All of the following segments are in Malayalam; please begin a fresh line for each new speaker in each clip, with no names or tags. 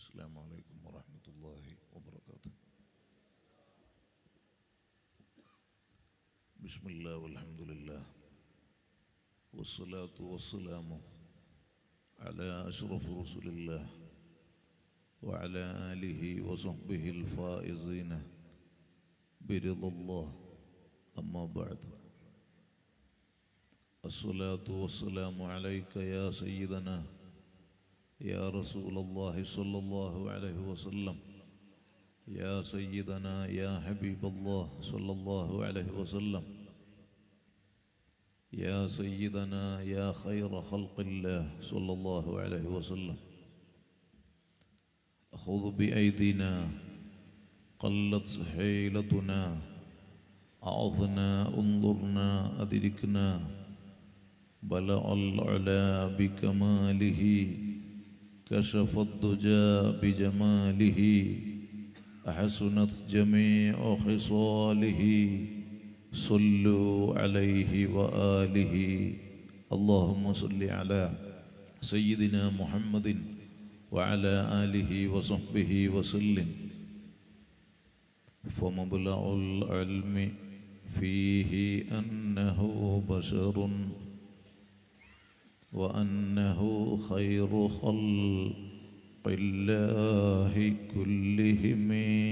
السلام عليكم ورحمة الله وبركاته بسم الله والحمد لله والصلاة والسلام على أشرف رسل الله وعلى آله وصحبه الفائزين برضا الله أما بعد الصلاة والسلام عليك يا سيدنا يا رسول الله صلى الله عليه وسلم يا سيدنا يا حبيب الله صلى الله عليه وسلم يا سيدنا يا خير خلق الله صلى الله عليه وسلم خذ بأيدينا قلت حيلتنا أعظنا انظرنا أدركنا بلع العلا بكماله كشف الدجى بجماله أحسنت جميع خصاله صلوا عليه وآله اللهم صل على سيدنا محمد وعلى آله وصحبه وسلم فمبلغ العلم فيه أنه بشر وأنه خير خلق الله كلهم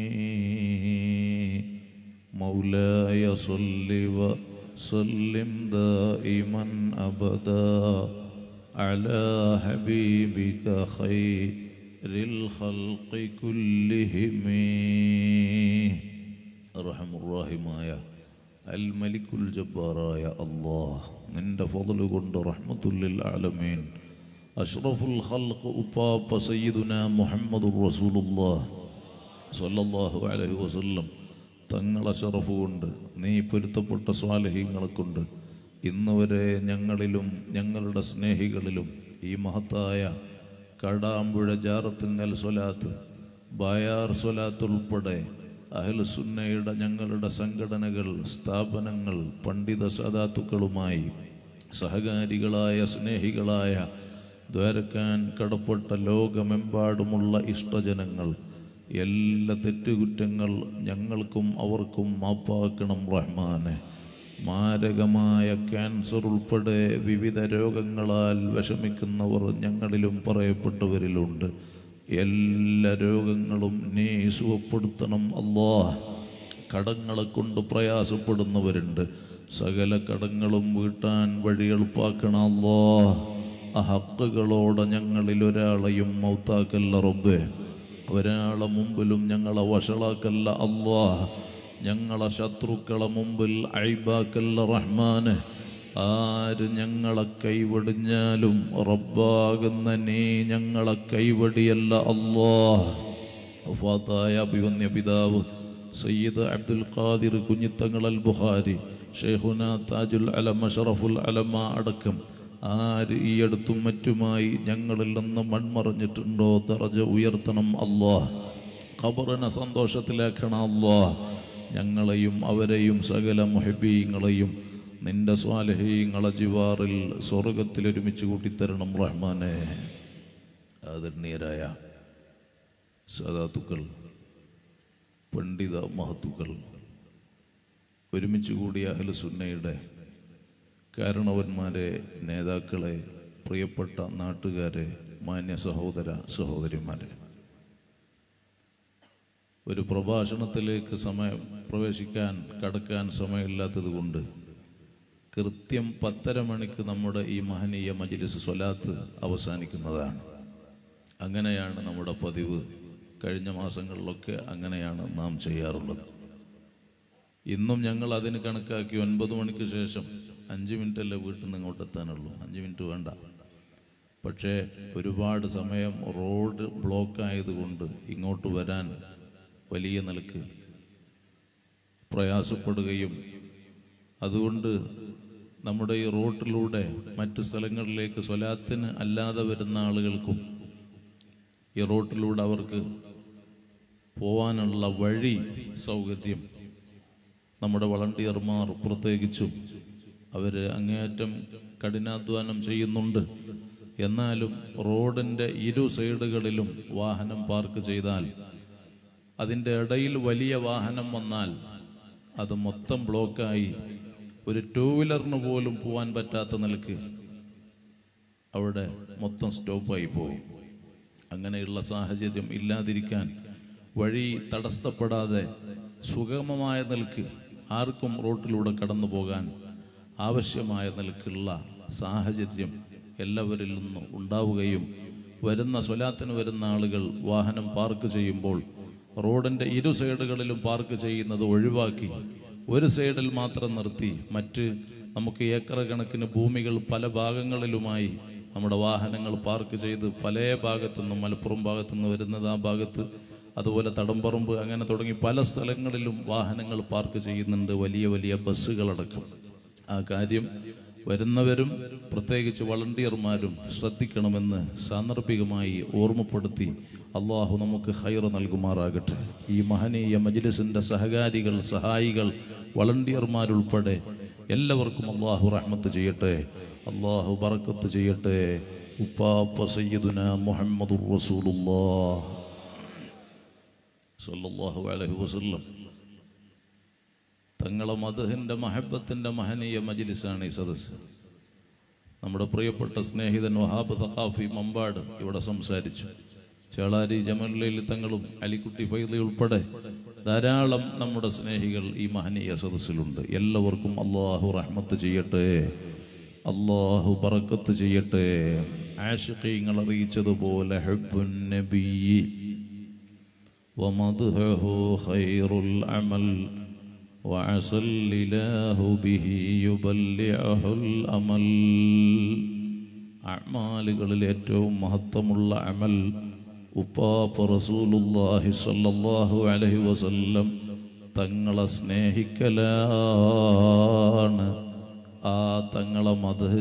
مولاي صل وسلم دائما أبدا على حبيبك خير الخلق كلهم أرحم الراحمايا അൽ മലിക്കുൽ ജബ്ബാറായ അള്ളാഹ് നിന്റെ ഫضل കൊണ്ട് റഹ്മത്തുല്ലിൽ ആലമീൻ അഷ്റഫുൽ ഖൽഖ് ഉപ്പാപ്പ സയ്യിദുന മുഹമ്മദുർ റസൂലുള്ളാഹ് സ്വല്ലല്ലാഹു അലൈഹി വസല്ലം തങ്ങളെ ഷറഫ് കൊണ്ട് നീ പൊരുത്തപ്പെട്ട സ്വാലഹീങ്ങളെ കൊണ്ട് ഇന്ന് വരെ ഞങ്ങളിലും ഞങ്ങളുടെ സ്നേഹികളിലും ഈ മഹത്തായ കടാമ്പുഴ ജാറത്തിങ്ങൽ സ്വലാത്ത് ബായാർ സ്വലാത്ത് ഉൾപ്പെടെ അഹ്ലുസുന്നയുടെ ഞങ്ങളുടെ സംഘടനകൾ സ്ഥാപനങ്ങൾ പണ്ഡിത സദാത്തുക്കളുമായി സഹകാരികളായ സ്നേഹികളായ ദ്വാരക്കാൻ കടപ്പെട്ട ലോകമെമ്പാടുമുള്ള ഇഷ്ടജനങ്ങൾ എല്ലാ തെറ്റുകുറ്റങ്ങൾ ഞങ്ങൾക്കും അവർക്കും മാപ്പാക്കണം റഹ്മാനെ മാരകമായ ക്യാൻസർ ഉൾപ്പെടെ വിവിധ രോഗങ്ങളാൽ വിഷമിക്കുന്നവർ ഞങ്ങളിലും പറയപ്പെട്ടവരിലുണ്ട് എല്ലാ രോഗങ്ങളും നീ സുഖപ്പെടുത്തണം അല്ലാ കടങ്ങളെ കൊണ്ട് പ്രയാസപ്പെടുന്നവരുണ്ട് സകല കടങ്ങളും വീട്ടാൻ വഴി എളുപ്പാക്കണം അല്ലാ ആ ഹക്കുകളോടെ ഞങ്ങളിൽ ഒരാളെയും മൗത്താക്കല്ല റബ്ബേ ഒരാളെ മുമ്പിലും ഞങ്ങളെ വഷളാക്കല്ല അല്ലാ ഞങ്ങളെ ശത്രുക്കളെ മുമ്പിൽ അഴിബാക്കല്ല റഹ്മാന് ആര് ഞങ്ങളെ കൈവടിഞ്ഞാലും റബ്ബാകുന്ന നീ ഞങ്ങളെ കൈവടിയല്ല അള്ളാഹ് അഭിവന്യ പിതാവ് സയ്യിദ് അബ്ദുൽ ഖാദിർ കുഞ്ഞിത്തങ്ങൾ അൽ ബുഖാരി ഷെയ്ഖുന താജുൽ അലമ ഷറഫുൽ അലമ അടക്കം ആര് ഈ അടുത്തും മറ്റുമായി ഞങ്ങളിൽ നിന്ന് മൺമറഞ്ഞിട്ടുണ്ടോ ദറജ ഉയർത്തണം അള്ളാഹ് ഖബറിനെ സന്തോഷത്തിലാക്കണം അള്ളാഹ് ഞങ്ങളെയും അവരെയും സകല മുഹബീങ്ങളെയും നിന്റെ സ്വാലഹീങ്ങളെ ജിവാറിൽ സ്വർഗത്തിൽ ഒരുമിച്ച് കൂട്ടിത്തരണം റഹ്മാനെ ആദരണീയരായ സദാത്തുക്കൾ പണ്ഡിത മഹത്തുക്കൾ ഒരുമിച്ച് കൂടിയ അഹ്ലുസുന്നയുടെ കാരണവന്മാരെ നേതാക്കളെ പ്രിയപ്പെട്ട നാട്ടുകാരെ മാന്യ സഹോദര സഹോദരിമാരെ ഒരു പ്രഭാഷണത്തിലേക്ക് സമയം പ്രവേശിക്കാൻ കടക്കാൻ സമയമില്ലാത്തത് കൊണ്ട് കൃത്യം പത്തര മണിക്ക് നമ്മുടെ ഈ മഹനീയ മജിലിസ് സ്വലാത്ത് അവസാനിക്കുന്നതാണ് അങ്ങനെയാണ് നമ്മുടെ പതിവ് കഴിഞ്ഞ മാസങ്ങളിലൊക്കെ അങ്ങനെയാണ് നാം ചെയ്യാറുള്ളത് ഇന്നും ഞങ്ങൾ അതിന് കണക്കാക്കി ഒൻപത് മണിക്ക് ശേഷം അഞ്ച് മിനിറ്റ് അല്ലേ വീട്ടിൽ നിന്ന് ഇങ്ങോട്ട് എത്താനുള്ളൂ അഞ്ച് മിനിറ്റ് വേണ്ട പക്ഷേ ഒരുപാട് സമയം റോഡ് ബ്ലോക്ക് ആയതുകൊണ്ട് ഇങ്ങോട്ട് വരാൻ വലിയ നിലക്ക് പ്രയാസപ്പെടുകയും അതുകൊണ്ട് നമ്മുടെ ഈ റോട്ടിലൂടെ മറ്റു സ്ഥലങ്ങളിലേക്ക് സ്വലാത്തിന് അല്ലാതെ വരുന്ന ആളുകൾക്കും ഈ റോട്ടിലൂടെ അവർക്ക് പോവാനുള്ള വഴി സൗകര്യം നമ്മുടെ വളണ്ടിയർമാർ പ്രത്യേകിച്ചും അവർ അങ്ങേയറ്റം കഠിനാധ്വാനം ചെയ്യുന്നുണ്ട് എന്നാലും റോഡിൻ്റെ ഇരു സൈഡുകളിലും വാഹനം പാർക്ക് ചെയ്താൽ അതിൻ്റെ ഇടയിൽ വലിയ വാഹനം വന്നാൽ അത് മൊത്തം ബ്ലോക്കായി ഒരു ടൂ വീലറിന് പോലും പോകാൻ പറ്റാത്ത നിലക്ക് അവിടെ മൊത്തം സ്റ്റോപ്പായി പോകും അങ്ങനെയുള്ള സാഹചര്യം ഇല്ലാതിരിക്കാൻ വഴി തടസ്സപ്പെടാതെ സുഗമമായ നിലക്ക് ആർക്കും റോട്ടിലൂടെ കടന്നു പോകാൻ ആവശ്യമായ നിലക്കുള്ള സാഹചര്യം എല്ലാവരിൽ നിന്നും ഉണ്ടാവുകയും വരുന്ന സ്വലാത്തിന് വരുന്ന ആളുകൾ വാഹനം പാർക്ക് ചെയ്യുമ്പോൾ റോഡിൻ്റെ ഇരു സൈഡുകളിലും പാർക്ക് ചെയ്യുന്നത് ഒഴിവാക്കി ഒരു സൈഡിൽ മാത്രം നിർത്തി മറ്റ് നമുക്ക് ഏക്കർ കണക്കിന് ഭൂമികൾ പല ഭാഗങ്ങളിലുമായി നമ്മുടെ വാഹനങ്ങൾ പാർക്ക് ചെയ്ത് പല ഭാഗത്തുനിന്നും മലപ്പുറം ഭാഗത്തുനിന്ന് വരുന്നത് ആ ഭാഗത്ത് അതുപോലെ തടംപറമ്പ് അങ്ങനെ തുടങ്ങി പല സ്ഥലങ്ങളിലും വാഹനങ്ങൾ പാർക്ക് ചെയ്യുന്നുണ്ട് വലിയ വലിയ ബസ്സുകളടക്കം ആ കാര്യം വരുന്നവരും പ്രത്യേകിച്ച് വളണ്ടിയർമാരും ശ്രദ്ധിക്കണമെന്ന് സാന്ദർഭികമായി ഓർമ്മപ്പെടുത്തി അള്ളാഹു നമുക്ക് ഹൈർ നൽകുമാറാകട്ടെ ഈ മഹനീയ മജ്ലിസിന്റെ സഹകാരികൾ സഹായികൾ വളണ്ടിയർമാരുൾപ്പെടെ എല്ലാവർക്കും അള്ളാഹു റഹ്മത്ത് ചെയ്യട്ടെ അള്ളാഹു ബറക്കത്ത് ചെയ്യട്ടെ ഉപ്പാപ്പ സയ്യിദുന മുഹമ്മദുർ റസൂലുള്ളാഹ് സല്ലല്ലാഹു അലൈഹി വസല്ലം തങ്ങളെ മധുഹിൻ്റെ മഹബത്തിൻ്റെ മഹനീയ മജിലിസാണ് ഈ സദസ്സ് നമ്മുടെ പ്രിയപ്പെട്ട സ്നേഹിതൻ വഹാബ് തഖാഫി മമ്പാട് ഇവിടെ സംസാരിച്ചു ചേളാരി ജമലയിൽ തങ്ങളും അലിക്കുട്ടി ഫൈദി ഉൾപ്പെടെ ധാരാളം നമ്മുടെ സ്നേഹികൾ ഈ മഹനീയ സദസ്സിലുണ്ട് എല്ലാവർക്കും അള്ളാഹു റഹ്മത്ത് ചെയ്യട്ടെ അള്ളാഹു ബറക്കത്ത് ചെയ്യട്ടെ ആഷിഖീങ്ങൾ അറിയിച്ചതുപോലെ ഹബ്ബുൻ നബിയ്യി ومدحه خير العمل وعسى الإله به يبلعه الأمل അമാലുകളിൽ ഏറ്റവും മഹത്വമുള്ള അമൽ ഉപ്പാപ്പ റസൂലുല്ലാഹി സ്വല്ലല്ലാഹു അലൈഹി വസല്ലം തങ്ങളെ സ്നേഹിക്കലാണ് ആ തങ്ങളെ മധു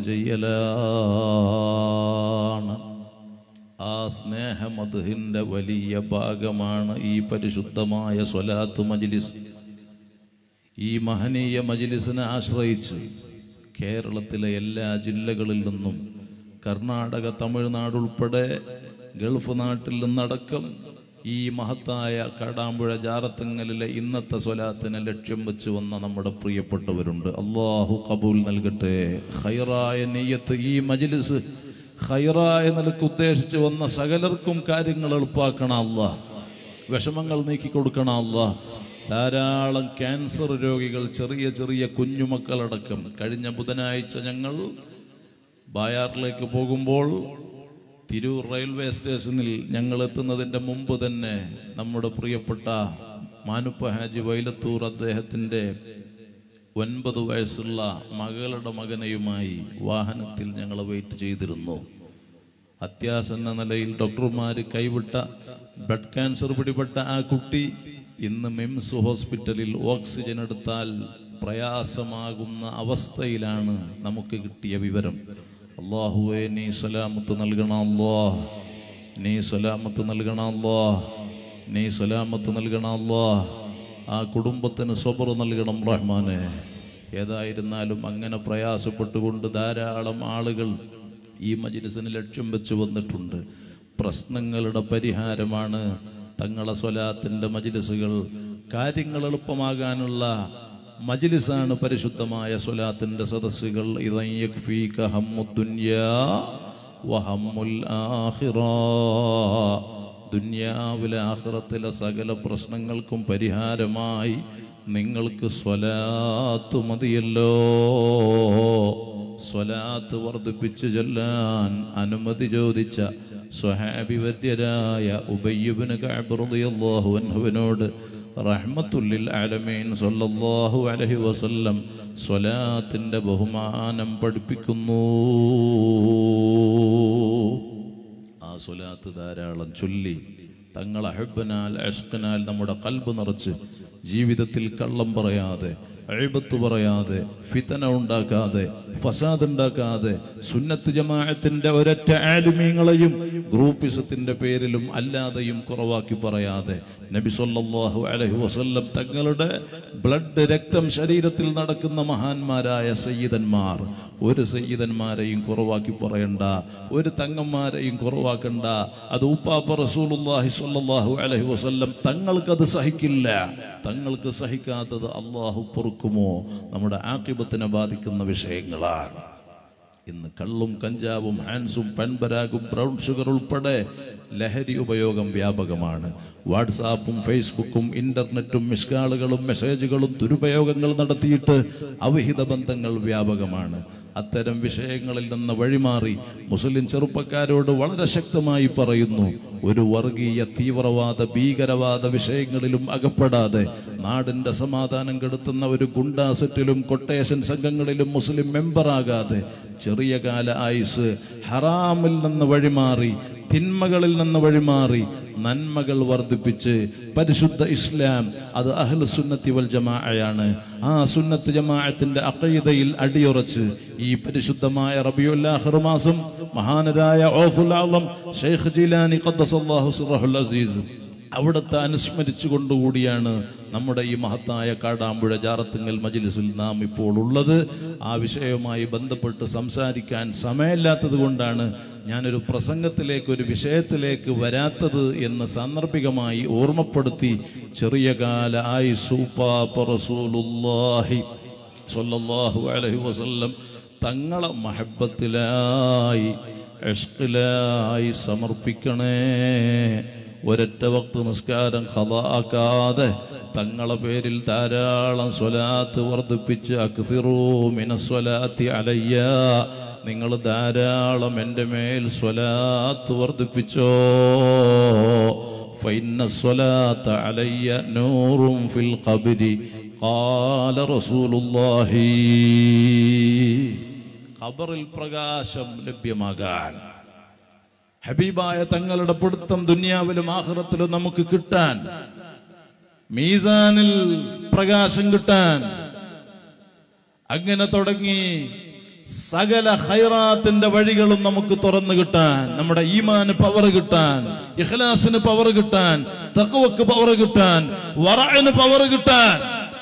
ചെയ്യലാണ് ആ സ്നേഹമധുഹിന്റെ വലിയ ഭാഗമാണ് ഈ പരിശുദ്ധമായ സ്വലാത്ത് മജ്ലിസ് ഈ മഹനീയ മജ്ലിസിനെ ആശ്രയിച്ച് കേരളത്തിലെ എല്ലാ ജില്ലകളിൽ നിന്നും കർണാടക തമിഴ്നാട് ഉൾപ്പെടെ ഗൾഫ് നാട്ടിൽ നിന്നടക്കം ഈ മഹത്തായ കാടാമ്പുഴ ജാറത്തങ്ങലിലെ ഇന്നത്തെ സ്വലാത്തിനെ ലക്ഷ്യം വെച്ച് വന്ന നമ്മുടെ പ്രിയപ്പെട്ടവരുണ്ട് അള്ളാഹു കബൂൽ നൽകട്ടെ ഹൈറായ നെയ്യത്ത് ഈ മജ്ലിസ് ഹൈറായ നിലക്ക് ഉദ്ദേശിച്ച് വന്ന സകലർക്കും കാര്യങ്ങൾ എളുപ്പാക്കണം അല്ല വിഷമങ്ങൾ നീക്കി കൊടുക്കണം അല്ല ധാരാളം ക്യാൻസർ രോഗികൾ ചെറിയ ചെറിയ കുഞ്ഞുമക്കളടക്കം കഴിഞ്ഞ ബുധനാഴ്ച ഞങ്ങൾ ബായാറിലേക്ക് പോകുമ്പോൾ തിരൂർ റെയിൽവേ സ്റ്റേഷനിൽ ഞങ്ങൾ എത്തുന്നതിൻ്റെ മുമ്പ് തന്നെ നമ്മുടെ പ്രിയപ്പെട്ട മാനുപ്പ ഹാജി വൈലത്തൂർ അദ്ദേഹത്തിൻ്റെ ഒൻപത് വയസ്സുള്ള മകളുടെ മകനെയുമായി വാഹനത്തിൽ ഞങ്ങൾ വെയിറ്റ് ചെയ്തിരുന്നു അത്യാസന്ന നിലയിൽ ഡോക്ടർമാർ കൈവിട്ട ബ്ലഡ് ക്യാൻസർ പിടിപെട്ട ആ കുട്ടി ഇന്ന് മിംസ് ഹോസ്പിറ്റലിൽ ഓക്സിജൻ എടുത്താൽ പ്രയാസമാകുന്ന അവസ്ഥയിലാണ് നമുക്ക് കിട്ടിയ വിവരം അള്ളാഹുവെ നീ സലാമത്ത് നൽകണം അല്ലാഹ് നീ സലാമത്ത് നൽകണം അല്ലാഹ് നീ സലാമത്ത് നൽകണം അല്ലാഹ് ആ കുടുംബത്തിന് സ്വബർ നൽകണം റഹ്മാനെ ഏതായിരുന്നാലും അങ്ങനെ പ്രയാസപ്പെട്ടുകൊണ്ട് ധാരാളം ആളുകൾ ഈ മജിലിസിന് ലക്ഷ്യം വെച്ച് വന്നിട്ടുണ്ട് പ്രശ്നങ്ങളുടെ പരിഹാരമാണ് തങ്ങളെ സ്വലാത്തിൻ്റെ മജിലിസുകൾ കാര്യങ്ങൾ എളുപ്പമാകാനുള്ള മജിലിസാണ് പരിശുദ്ധമായ സ്വലാത്തിൻ്റെ സദസ്സുകൾ ഇതൻ യക്ഫീക ഹമ്മുദ്ദുന്യാ വഹമ്മുൽ ആഖിറാ ദുന്യാവിലെ ആഹ്റത്തിലെ സകല പ്രശ്നങ്ങൾക്കും പരിഹാരമായി നിങ്ങൾക്ക് സ്വലാത്ത് മതിയല്ലോ സ്വലാത്ത് വർദ്ധിപ്പിച്ചു ചൊല്ലാൻ അനുമതി ചോദിച്ച സ്വഹാബി വര്യരായ ഉബയ്യുബിന് കഅബ്റളിയല്ലാഹു അൻഹുവിനോട് റഹ്മത്തുല്ലിൽ ആലമീൻ സല്ലല്ലാഹു അലൈഹി വസല്ലം സ്വലാത്തിന്റെ ബഹുമാനം പഠിപ്പിക്കുന്നു ആ സ്വലാത്ത് ധാരാളം ചൊല്ലി തങ്ങൾ അഹബനാൽ അഷ്കനാൽ നമ്മുടെ കൽബ് നിറച്ച് ജീവിതത്തിൽ കള്ളം പറയാതെ അഴിബത്ത് പറയാതെ ഫിതന ഉണ്ടാക്കാതെ ഫസാദ് ഉണ്ടാക്കാതെ സുന്നത്ത് ജമാഅത്തിന്റെ ഒരൊറ്റ ആലിമീങ്ങളെയും ഗ്രൂപ്പിസത്തിന്റെ പേരിലും അല്ലാതെയും കുറവാക്കി പറയാതെ നബി സല്ലല്ലാഹു അലൈഹി വസല്ലം തങ്ങളുടെ ബ്ലഡ് രക്തം ശരീരത്തിൽ നടക്കുന്ന മഹാന്മാരായ സയ്യിദന്മാർ ഒരു സയ്യിദന്മാരെയും കുറവാക്കി പറയണ്ട ഒരു തങ്ങന്മാരെയും കുറവാക്കണ്ട അത് ഉപ്പാപ്പ റസൂലുള്ളാഹി സ്വല്ലല്ലാഹു അലൈഹി വസല്ലം തങ്ങൾക്കത് സഹിക്കില്ല തങ്ങൾക്ക് സഹിക്കാത്തത് അള്ളാഹു പൊറുക്കുമോ നമ്മുടെ ആക്കിബത്തിനെ ബാധിക്കുന്ന വിഷയങ്ങളാണ് ഇന്ന് കള്ളും കഞ്ചാവും ഹാൻസും പെൺപരാഗും ബ്രൗൺ ഷുഗർ ഉൾപ്പെടെ ലഹരി ഉപയോഗം വ്യാപകമാണ് വാട്സാപ്പും ഫേസ്ബുക്കും ഇന്റർനെറ്റും മിസ്കാളുകളും മെസ്സേജുകളും ദുരുപയോഗങ്ങൾ നടത്തിയിട്ട് അവിഹിത ബന്ധങ്ങൾ വ്യാപകമാണ് അത്തരം വിഷയങ്ങളിൽ നിന്ന് വഴിമാറി മുസ്ലിം ചെറുപ്പക്കാരോട് വളരെ ശക്തമായി പറയുന്നു ഒരു വർഗീയ തീവ്രവാദ ഭീകരവാദ വിഷയങ്ങളിലും അകപ്പെടാതെ നാടിന്റെ സമാധാനം കെടുത്തുന്ന ഒരു ഗുണ്ടാസെറ്റിലും കൊട്ടേഷൻ സംഘങ്ങളിലും മുസ്ലിം മെമ്പറാകാതെ ചെറിയ കാല ആയുസ് ഹറാമിൽ നിന്ന് വഴിമാറി തിന്മകളിൽ നിന്ന് വഴിമാറി നന്മകൾ വർദ്ധിപ്പിച്ച് പരിശുദ്ധ ഇസ്ലാം അത് അഹ്ലു സുന്നത്തി വൽ ജമാഅയാണ് ആ സുന്നത്ത് ജമാഅത്തിന്റെ അഖീദയിൽ അടിയുറച്ച് ഈ പരിശുദ്ധമായ റബിയുല്ലാഹിർ മാസം മഹാനരായ ഓഫുൽ ആളം ഷെയ്ഖ് ജീലാനി ഖദ്ദസല്ലാഹു സിറഹുൽ അസീസ് അവിടുത്തെ അനുസ്മരിച്ചു കൊണ്ടുകൂടിയാണ് നമ്മുടെ ഈ മഹത്തായ കാടാമ്പുഴ ജാറത്തുങ്ങൽ മജിലിസിൽ നാം ഇപ്പോൾ ഉള്ളത് ആ വിഷയവുമായി ബന്ധപ്പെട്ട് സംസാരിക്കാൻ സമയമില്ലാത്തത് കൊണ്ടാണ് ഞാനൊരു പ്രസംഗത്തിലേക്ക് ഒരു വിഷയത്തിലേക്ക് വരാത്തത് എന്ന് സാന്ദർഭികമായി ഓർമ്മപ്പെടുത്തി ചെറിയ കാല ആയി റസൂലുള്ളാഹി സ്വല്ലല്ലാഹു അലൈഹി വസല്ലം തങ്ങളെ മഹബത്തിലായി ഇഷ്കിലായി സമർപ്പിക്കണേ ഒരൊറ്റ വക്ത് നിസ്കാരം ഖലാക്കാതെ തങ്ങളെ പേരിൽ ധാരാളം സ്വലാത്ത് വർദ്ധിപ്പിച്ച് അക്തിറൂ മിനസ്വലാത്തി അലയ്യ നിങ്ങൾ ധാരാളം എൻ്റെ മേൽ സ്വലാത്ത് വർദ്ധിപ്പിച്ചോ فإن الصلاة علي نور في القبر قال رسول الله ഖബറിൽ പ്രകാശം ലഭ്യമാകാൻ ഹബീബായ തങ്ങളുടെ പിടുത്തം ദുനിയാവിലും ആഹ്റത്തിലും നമുക്ക് കിട്ടാൻ മീസാനിൽ പ്രകാശം കിട്ടാൻ അങ്ങനെ തുടങ്ങി സകല ഹൈറാത്തിന്റെ വഴികളും നമുക്ക് തുറന്നു കിട്ടാൻ നമ്മുടെ ഈമാന് പവർ കിട്ടാൻ ഇഖ്ലാസിന് പവർ കിട്ടാൻ തഖ്വക്ക് പവർ കിട്ടാൻ വറഅന് പവർ കിട്ടാൻ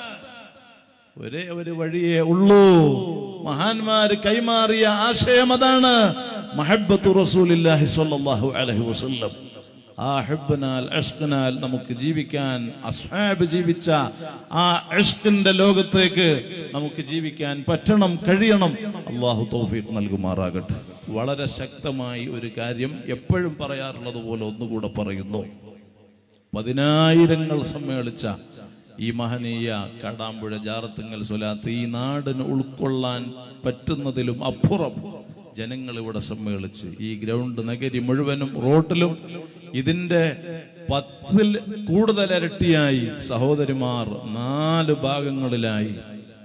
ഒരേ ഒരു വഴിയേ ഉള്ളൂ മഹാന്മാര് കൈമാറിയ ആശയം അതാണ് മഹബത്തു റസൂലില്ലാഹി സ്വല്ലല്ലാഹു അലൈഹി വസല്ലം ആ ഹബ്ബനാൽ അഷ്കനാൽ നമുക്ക് ജീവിക്കാൻ അസ്ഹാബ് ജീവിച്ച ആ അഷ്കിന്റെ ലോകത്തേക്ക് നമുക്ക് ജീവിക്കാൻ പറ്റണം കഴിയണം അള്ളാഹു തൗഫീഖ് നൽകുമാറാകട്ടെ വളരെ ശക്തമായി ഒരു കാര്യം എപ്പോഴും പറയാറുള്ളത് പോലെ ഒന്നുകൂടെ പറയുന്നു പതിനായിരങ്ങൾ സമ്മേളിച്ച ഈ മഹനീയ കാടാമ്പുഴ ജാറത്തുങ്ങൽ സ്വലാത്ത് ഈ നാടിന് ഉൾക്കൊള്ളാൻ പറ്റുന്നതിലും അപ്പുറം ജനങ്ങൾ ഇവിടെ സമ്മേളിച്ച് ഈ ഗ്രൗണ്ട് നഗരി മുഴുവനും റോട്ടിലും ഇതിന്റെ പത്തിൽ കൂടുതൽ ഇരട്ടിയായി സഹോദരിമാർ നാല് ഭാഗങ്ങളിലായി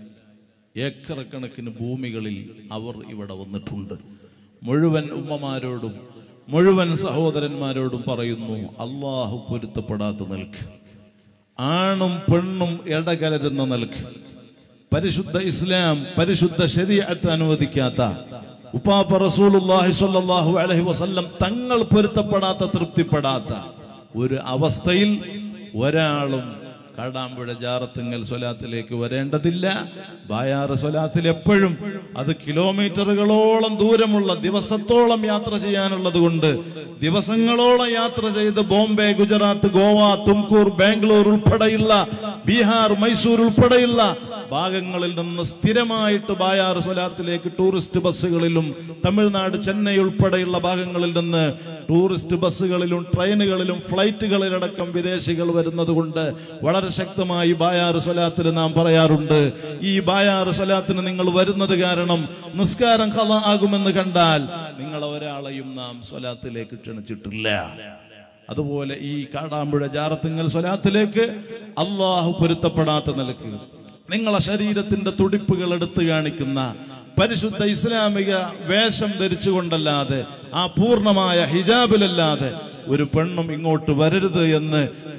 ഏക്കർ കണക്കിന് ഭൂമികളിൽ അവർ ഇവിടെ വന്നിട്ടുണ്ട് മുഴുവൻ ഉമ്മമാരോടും മുഴുവൻ സഹോദരന്മാരോടും പറയുന്നു അള്ളാഹു പൊരുത്തപ്പെടാത്ത നിൽക്ക് ആണും പെണ്ണും ഇടകലരുന്ന നിൽക്ക് പരിശുദ്ധ ഇസ്ലാം പരിശുദ്ധ ശരീഅത്ത് അനുവദിക്കാത്ത ഉപ്പാപ്പ റസൂലുള്ളാഹി സ്വല്ലല്ലാഹു അലൈഹി വസല്ലം തങ്ങൾ പൊരുത്തപ്പെടാത്ത തൃപ്തിപ്പെടാത്ത ഒരു അവസ്ഥയിൽ ഒരാളും കാടാമ്പുഴ ജാറത്തിങ്ങൽ സ്വലാത്തിലേക്ക് വരേണ്ടതില്ല ബായാറ് സ്വലാത്തിൽ എപ്പോഴും അത് കിലോമീറ്ററുകളോളം ദൂരമുള്ള ദിവസത്തോളം യാത്ര ചെയ്യാനുള്ളത് കൊണ്ട് ദിവസങ്ങളോളം യാത്ര ചെയ്ത് ബോംബെ ഗുജറാത്ത് ഗോവ തുംകൂർ ബാംഗ്ലൂർ ഉൾപ്പെടെയുള്ള ബീഹാർ മൈസൂർ ഉൾപ്പെടെയുള്ള ഭാഗങ്ങളിൽ നിന്ന് സ്ഥിരമായിട്ട് ബായാർ സ്വലാത്തിലേക്ക് ടൂറിസ്റ്റ് ബസ്സുകളിലും തമിഴ്നാട് ചെന്നൈ ഉൾപ്പെടെയുള്ള ഭാഗങ്ങളിൽ നിന്ന് ടൂറിസ്റ്റ് ബസ്സുകളിലും ട്രെയിനുകളിലും ഫ്ലൈറ്റുകളിലടക്കം വിദേശികൾ വരുന്നത് കൊണ്ട് വളരെ ശക്തമായി ബായാർ സ്വലാത്തിൽ നാം പറയാറുണ്ട് ഈ ബായാർ സ്വലാത്തിന് നിങ്ങൾ വരുന്നത് കാരണം നിസ്കാരം കഥ ആകുമെന്ന് കണ്ടാൽ നിങ്ങൾ ഒരാളെയും നാം സ്വലാത്തിലേക്ക് ക്ഷണിച്ചിട്ടില്ല അതുപോലെ ഈ കാടാമ്പുഴ ജാറത്തിങ്ങൽ സ്വലാത്തിലേക്ക് അള്ളാഹു പൊരുത്തപ്പെടാത്ത നിലക്ക് നിങ്ങളെ ശരീരത്തിന്റെ തുടിപ്പുകൾ എടുത്തു കാണിക്കുന്ന പരിശുദ്ധ ഇസ്ലാമിക വേഷം ധരിച്ചുകൊണ്ടല്ലാതെ ആ പൂർണ്ണമായ ഹിജാബിലല്ലാതെ ഒരു പെണ്ണും ഇങ്ങോട്ട് വരരുത് എന്ന്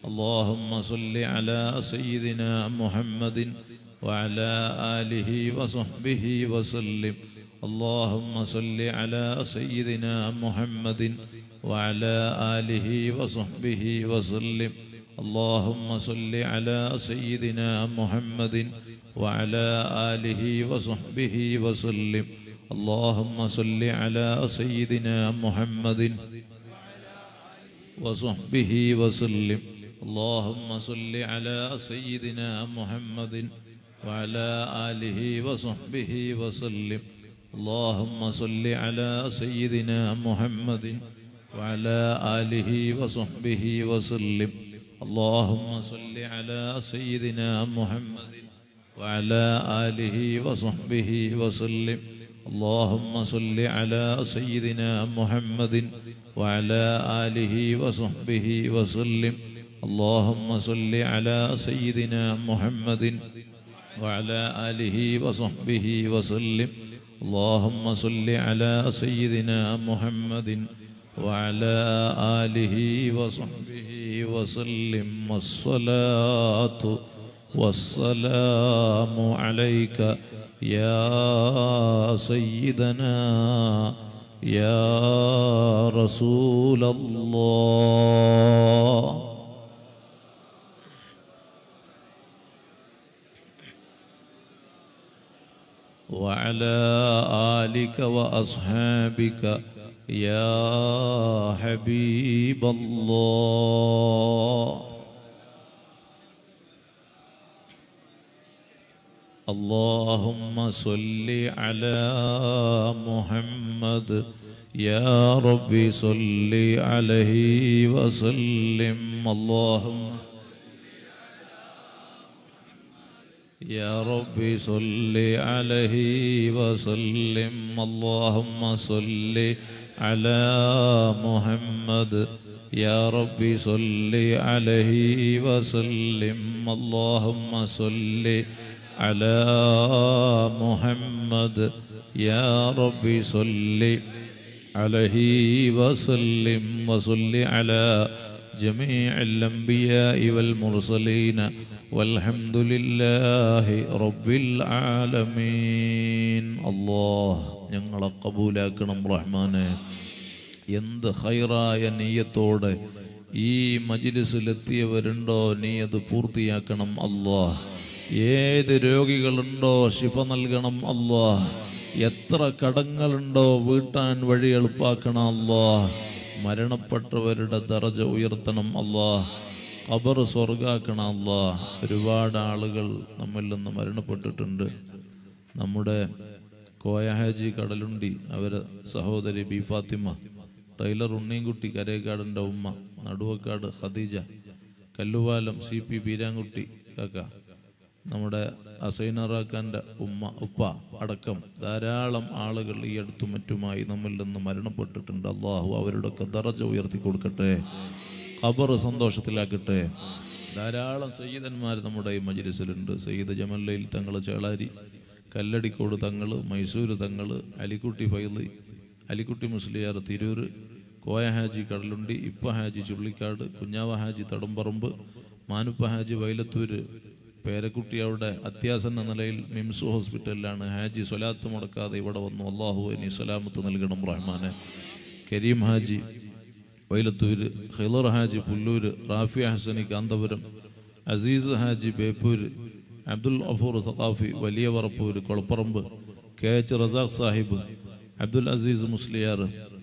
اللهم صل على سيدنا محمد وعلى آله وصحبه وسلم اللهم صل على سيدنا محمد وعلى آله وصحبه وسلم اللهم صل على سيدنا محمد وعلى آله وصحبه وسلم اللهم صل على سيدنا محمد وصحبه وسلم اللهم صل على سيدنا محمد وعلى آله وصحبه وسلم اللهم صل على سيدنا محمد وعلى آله وصحبه وسلم اللهم صل على سيدنا محمد وعلى آله وصحبه وسلم اللهم صل على سيدنا محمد وعلى آله وصحبه وسلم اللهم صل على سيدنا محمد وعلى آله وصحبه وسلم اللهم صل على سيدنا محمد وعلى آله وصحبه وسلم والصلاة والسلام عليك يا سيدنا يا رسول الله وعلى آلك وأصحابك يا حبيب الله اللهم صل على محمد يا ربي صل عليه وسلم اللهم يا ربي صل عليه وسلم اللهم صل على محمد يا ربي صل عليه وسلم اللهم صل على محمد يا ربي صل عليه وسلم وصل على جميع الأنبياء والمرسلين والحمد لله رب العالمين الله ഞങ്ങളെ കബൂലാക്കണം റഹ്മാനെ എന്ത് ഹൈറായ നീയത്തോടെ ഈ മജിലിസിലെത്തിയവരുണ്ടോ നീ അത് പൂർത്തിയാക്കണം അല്ലാഹ് ഏത് രോഗികളുണ്ടോ ശിഫ നൽകണം അല്ലാഹ് എത്ര കടങ്ങളുണ്ടോ വീട്ടാൻ വഴി എളുപ്പാക്കണം അല്ലാഹ് മരണപ്പെട്ടവരുടെ ദറജ ഉയർത്തണം അല്ലാഹ് ഖബർ സ്വർഗാക്കണം അല്ലാഹ് ഒരുപാട് ആളുകൾ നമ്മിൽ നിന്ന് മരണപ്പെട്ടിട്ടുണ്ട് നമ്മുടെ കോയഹാജി കടലുണ്ടി അവരെ സഹോദരി ബി ഫാത്തിമ ടൈലർ ഉണ്ണിയൻകുട്ടി കരേക്കാടിൻ്റെ ഉമ്മ നടുവക്കാട് ഖദീജ കല്ലുവാലം സി പി ബീരാൻകുട്ടി കാക്ക നമ്മുടെ അസൈനറാക്കാൻ്റെ ഉമ്മ ഉപ്പ അടക്കം ധാരാളം ആളുകൾ ഈ അടുത്തും മറ്റുമായി നമ്മിൽ നിന്ന് മരണപ്പെട്ടിട്ടുണ്ട് അള്ളാഹു അവരുടെയൊക്കെ ദറജ ഉയർത്തി കൊടുക്കട്ടെ ഖബർ സന്തോഷത്തിലാക്കട്ടെ ധാരാളം സയ്യിദന്മാർ നമ്മുടെ ഈ മജിലിസിലുണ്ട് സയ്യിദ് ജമല്ലയിൽ തങ്ങൾ ചേളാരി കല്ലടിക്കോട് തങ്ങൾ മൈസൂർ തങ്ങൾ അലിക്കുട്ടി ഫൈലി അലിക്കുട്ടി മുസ്ലിയാർ തിരൂർ കോയ ഹാജി കടലുണ്ടി ഇപ്പ ഹാജി ചുള്ളിക്കാട് കുഞ്ഞാവ ഹാജി തടമ്പറമ്പ് മാനുപ്പ ഹാജി വൈലത്തൂര് പേരക്കുട്ടി അവിടെ അത്യാസന്ന നിലയിൽ മിംസ് ഹോസ്പിറ്റലിലാണ് ഹാജി സ്വലാത്ത് മുടക്കാതെ ഇവിടെ വന്നു അള്ളാഹു അനി സ്വലാമത്ത് നൽകണം റഹ്മാനെ കരീം ഹാജി വൈലത്തൂര് ഖിലർ ഹാജി പുല്ലൂര് റാഫി ഹസനി കാന്തപുരം അസീസ് ഹാജി ബേപ്പൂര് അബ്ദുൽ അഫൂർ സഖാഫി വലിയ പറപ്പൂര് കൊളപ്പറമ്പ് കെ എച്ച് റസാഖ് സാഹിബ് അബ്ദുൽ അസീസ് മുസ്ലിയാർ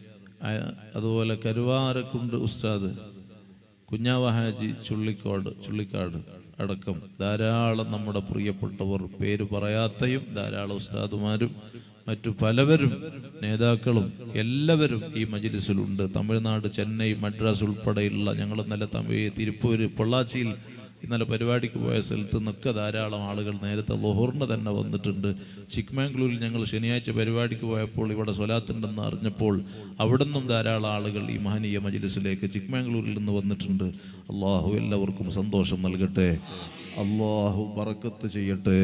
ആ- അതുപോലെ കരുവാരക്കുണ്ട് ഉസ്താദ് കുഞ്ഞാവ ഹാജി ചുള്ളിക്കോട് ചുള്ളിക്കാട് അടക്കം ധാരാളം നമ്മുടെ പ്രിയപ്പെട്ടവർ പേര് പറയാത്തയും ധാരാളം ഉസ്താദുമാരും മറ്റു പലവരും നേതാക്കളും എല്ലാവരും ഈ മജിലിസിലുണ്ട് തമിഴ്നാട് ചെന്നൈ മദ്രാസ് ഉൾപ്പെടെയുള്ള ഞങ്ങൾ ഇന്നലെ തമിഴ് തിരുപ്പൂര് പൊള്ളാച്ചിയിൽ ഇന്നലെ പരിപാടിക്ക് പോയ സ്ഥലത്ത് നിന്നൊക്കെ ധാരാളം ആളുകൾ നേരത്തെ ലൊഹറിന് തന്നെ വന്നിട്ടുണ്ട് ചിക്മാംഗ്ലൂരിൽ ഞങ്ങൾ ശനിയാഴ്ച പരിപാടിക്ക് പോയപ്പോൾ ഇവിടെ സ്വലാത്തുണ്ടെന്ന് അറിഞ്ഞപ്പോൾ അവിടെ നിന്നും ധാരാളം ആളുകൾ ഈ മഹനീയ മജിലിസിലേക്ക് ചിക്മാംഗ്ലൂരിൽ നിന്ന് വന്നിട്ടുണ്ട് അള്ളാഹു എല്ലാവർക്കും സന്തോഷം നൽകട്ടെ അള്ളാഹു ബറക്കത്ത് ചെയ്യട്ടെ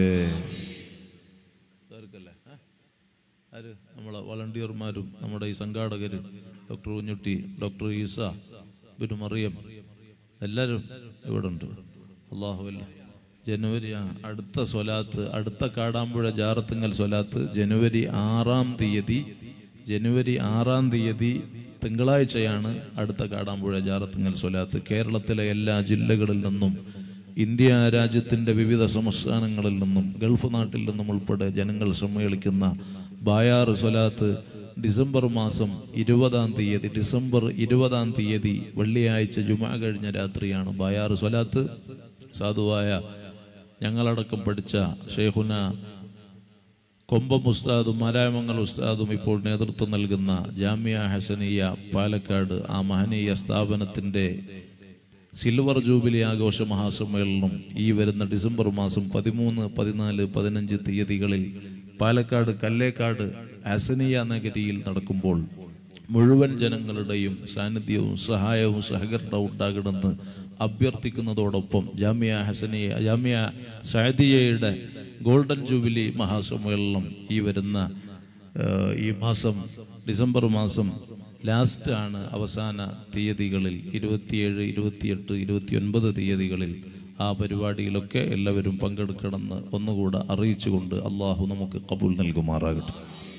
തീർക്കല്ലേ ഏ? ആര് നമ്മളെ വളണ്ടിയർമാരും നമ്മുടെ ഈ സംഘാടകര് ഡോക്ടർ കുഞ്ഞുട്ടി ഡോക്ടർ ഈസ ബിനു മറിയം എല്ലാവരും ഇവിടെ ഉണ്ട് അള്ളാഹുവല്ല ജനുവരി ആ, അടുത്ത സ്വലാത്ത് അടുത്ത കാടാമ്പുഴ ജാറത്തുങ്ങൽ സ്വലാത്ത് ജനുവരി ആറാം തീയതി ജനുവരി ആറാം തീയതി തിങ്കളാഴ്ചയാണ് അടുത്ത കാടാമ്പുഴ ജാറത്തുങ്ങൽ സ്വലാത്ത് കേരളത്തിലെ എല്ലാ ജില്ലകളിൽ നിന്നും ഇന്ത്യ രാജ്യത്തിന്റെ വിവിധ സംസ്ഥാനങ്ങളിൽ നിന്നും ഗൾഫ് നാട്ടിൽ നിന്നും ഉൾപ്പെടെ ജനങ്ങൾ സമ്മേളിക്കുന്ന ബായാറ് സ്വലാത്ത് ഡിസംബർ മാസം ഇരുപതാം തീയതി ഡിസംബർ ഇരുപതാം തീയതി വെള്ളിയാഴ്ച ജുമാ കഴിഞ്ഞ രാത്രിയാണ് ബായാറ് സ്വലാത്ത് സാധുവായ ഞങ്ങളടക്കം പഠിച്ച ഷെയ്ഖുന കൊമ്പം ഉസ്താദും മാരായമംഗൽ ഉസ്താദും ഇപ്പോൾ നേതൃത്വം നൽകുന്ന ജാമ്യ ഹസനിയ പാലക്കാട് ആ മഹനീയ സ്ഥാപനത്തിന്റെ സിൽവർ ജൂബിലി ആഘോഷ മഹാസമ്മേളനം ഈ വരുന്ന ഡിസംബർ മാസം പതിമൂന്ന് പതിനാല് പതിനഞ്ച് തീയതികളിൽ പാലക്കാട് കല്ലേക്കാട് ഹസനിയ നഗരിയിൽ നടക്കുമ്പോൾ മുഴുവൻ ജനങ്ങളുടെയും സാന്നിധ്യവും സഹായവും സഹകരണവും ഉണ്ടാകണമെന്ന് അഭ്യർത്ഥിക്കുന്നതോടൊപ്പം ജാമ്യ ഹസനിയ ജാമ്യ സഅദിയയുടെ ഗോൾഡൻ ജൂബിലി മഹാസമ്മേളനം ഈ വരുന്ന ഏഹ്, ഈ മാസം ഡിസംബർ മാസം ലാസ്റ്റ് ആണ് അവസാന തീയതികളിൽ ഇരുപത്തിയേഴ് ഇരുപത്തിയെട്ട് ഇരുപത്തിയൊൻപത് തീയതികളിൽ ആ പരിപാടിയിലൊക്കെ എല്ലാവരും പങ്കെടുക്കണമെന്ന് ഒന്നുകൂടെ അറിയിച്ചുകൊണ്ട് അള്ളാഹു നമുക്ക് കബൂൽ നൽകുമാറാകട്ടെ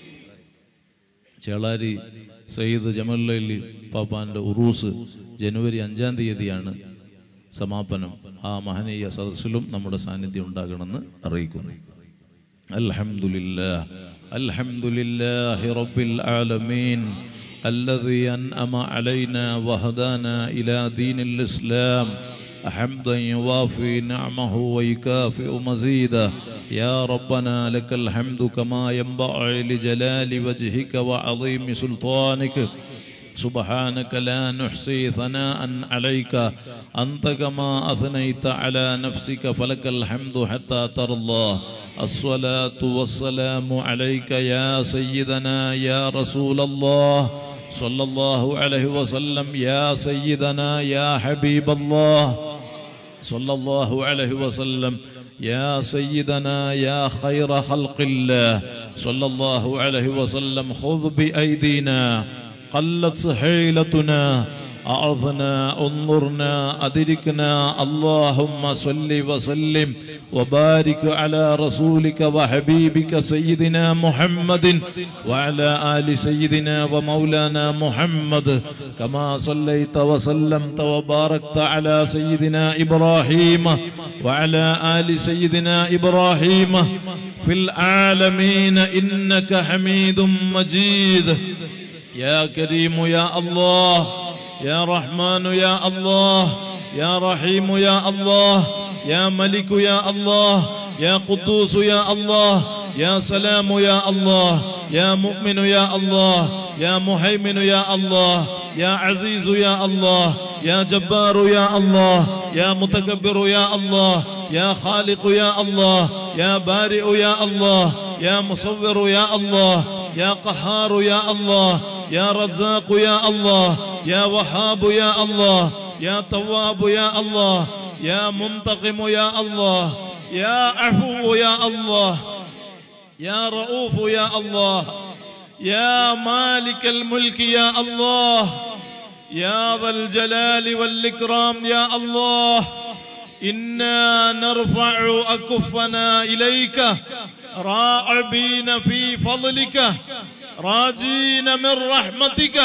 ചേളാരി സയ്യിദ് ജമല്ലി പാപ്പാന്റെ ഉറൂസ് ജനുവരി അഞ്ചാം തീയതിയാണ് സമാപനം ആ മഹനീയ സദസ്സിലും നമ്മുടെ സാന്നിധ്യം ഉണ്ടാകണമെന്ന് അറിയിക്കുന്നു അൽഹംദുലില്ലാ അൽഹംദുലില്ലാഹി റബ്ബിൽ ആലമീൻ الذي أنعم علينا وهدانا إلى دين الإسلام حمدا يوافي نعمه ويكافئ مزيده يا ربنا لك الحمد كما ينبغي لجلال وجهك وعظيم سلطانك سبحانك لا نحصي ثناء عليك أنت كما أثنيت على نفسك فلك الحمد حتى ترضى الصلاة والسلام عليك يا سيدنا يا رسول الله صلى الله عليه وسلم يا سيدنا يا حبيب الله صلى الله عليه وسلم يا سيدنا يا خير خلق الله صلى الله عليه وسلم خذ بأيدينا قلت حيلتنا أعظنا انظرنا أدركنا اللهم صل وسلم وبارك على رسولك وحبيبك سيدنا محمد وعلى آل سيدنا ومولانا محمد كما صليت وسلمت وباركت على سيدنا إبراهيم وعلى آل سيدنا إبراهيم في العالمين إنك حميد مجيد يا كريم يا الله يا رحمن يا الله يا رحيم يا الله يا ملك يا الله يا قدوس يا الله يا سلام يا الله يا مؤمن يا الله يا مهيمن يا الله يا عزيز يا الله يا جبار يا الله يا متكبر يا الله يا خالق يا الله يا بارئ يا الله يا مصور يا الله يا قهار يا الله يا رزاق يا الله يا وهاب يا الله يا تواب يا الله يا منتقم يا الله يا عفو يا الله يا رؤوف يا الله يا مالك الملك يا الله يا ذا الجلال والإكرام يا الله إنا نرفع أكفنا إليك راعبين في فضلك راجين من رحمتك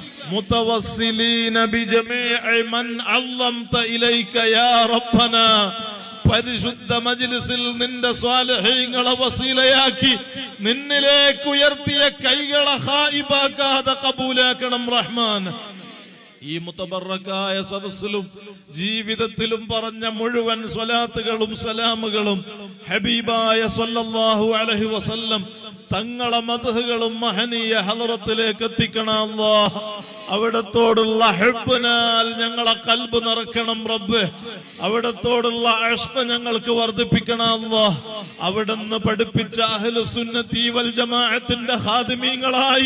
متوسلين بجميع من علمت إليك يا ربنا പരിശുദ്ധ മജ്ലിസിൽ നിന്റെ സ്വാലഹീങ്ങളെ വസീലയാക്കി നിന്നിലേക്ക് ഉയർത്തിയ കൈകളെ ഹായിബാക്കാതെ കബൂലാക്കണം റഹ്മാൻ ഈ മുത്തബറക്കായ സദസ്സിലും ജീവിതത്തിലും പറഞ്ഞ മുഴുവൻ സ്വലാത്തുകളും സലാമുകളും ഹബീബായ സല്ലല്ലാഹു അലൈഹി വസല്ലം തങ്ങളെ മധുകളും മഹനീയ ഹലറത്തിലേക്ക് എത്തിക്കണം അല്ലാ അവിടത്തോടുള്ള ഹെബിനാൽ ഞങ്ങളെ കൽബ് നിറക്കണം റബ്ബ് അവിടത്തോടുള്ള അഷ്പ ഞങ്ങൾക്ക് വർദ്ധിപ്പിക്കണം അല്ലാ അവിടുന്ന് പഠിപ്പിച്ച അഹ്ലു സുന്നത്തി വൽ ജമാഅത്തിന്റെ ഹാദിമീങ്ങളായി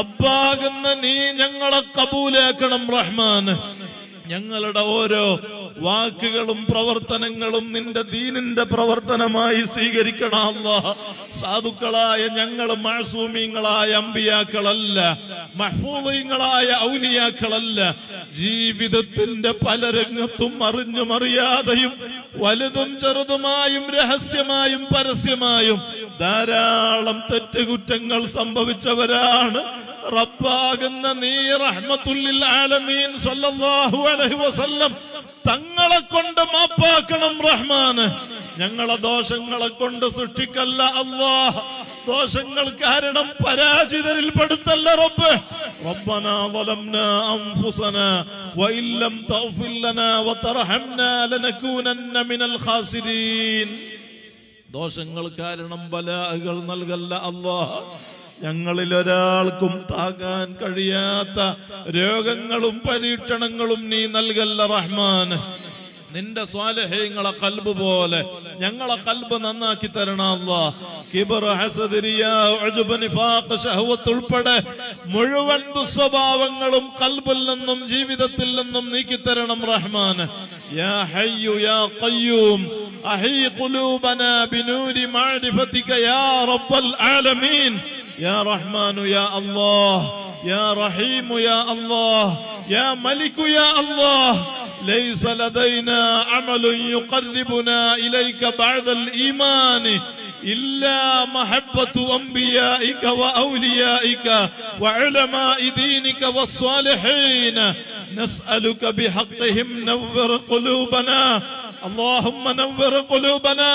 റബ്ബാകുന്ന നീ ഞങ്ങളെ കബൂലാക്കണം റഹ്മാൻ ഞങ്ങളുടെ ഓരോ വാക്കുകളും പ്രവർത്തനങ്ങളും നിന്റെ ദീനിന്റെ പ്രവർത്തനമായി സ്വീകരിക്കണം അല്ലാ സാധുക്കളായ ഞങ്ങൾ മഴസൂമിങ്ങളായ അമ്പിയാക്കളല്ല മഹ്ഫൂദീങ്ങളായ ഔലിയാക്കളല്ല ജീവിതത്തിന്റെ പല രംഗത്തും അറിഞ്ഞും അറിയാതെയും വലുതും ചെറുതുമായും രഹസ്യമായും പരസ്യമായും ധാരാളം തെറ്റുകുറ്റങ്ങൾ സംഭവിച്ചവരാണ് റബ്ബാകുന്ന നീ റഹ്മത്തുല്ലിൽ ആലമീൻ സല്ലല്ലാഹു അലൈഹി വസല്ലം തങ്ങളെ കൊണ്ട് മാപ്പാക്കണം റഹ്മാന് ഞങ്ങളെ ദോഷങ്ങളെ കൊണ്ട് സൃഷ്ടിക്കല്ല അല്ലാഹ് ദോഷങ്ങൾ കാരണം പരാജിതരിൽ പെടുത്തല്ല റബ്ബ് ربنا ظلمنا أنفسنا وإن لم تغفر لنا وترحمنا لنكونن من الخاسرين ദോഷങ്ങൾ കാരണം ബലാഹുകൾ നൽകല്ല അല്ലാഹ് ഞങ്ങളിൽ ഒരാൾക്കും താങ്ങാൻ കഴിയാത്ത രോഗങ്ങളും പരീക്ഷണങ്ങളും നീ നൽകല്ല റഹ്മാൻ നിന്റെ സ്വാലഹ്യങ്ങളെ കൽബ് പോലെ ഞങ്ങളെ കൽബ് നന്നാക്കി തരണം അല്ലാ കിബർ ഹസദ് റിയാ ഉജ്ബ് നിഫാഖ് ശഹവത്ത് ഉൾപ്പെടെ മുഴുവൻ ദുസ്വഭാവങ്ങളും കൽബിൽ നിന്നും ജീവിതത്തിൽ നിന്നും നീക്കി തരണം റഹ്മാൻ യാ ഹയ്യു യാ ഖയ്യൂം അഹി ഖുലൂബനാ ബിനൂരി മഅരിഫതിക യാ റബ്ബൽ ആലമീൻ يا رحمن يا الله يا رحيم يا الله يا ملك يا الله ليس لدينا عمل يقربنا إليك بعد الإيمان إلا محبة أنبيائك وأوليائك وعلماء دينك والصالحين نسألك بحقهم نور قلوبنا اللهم نور قلوبنا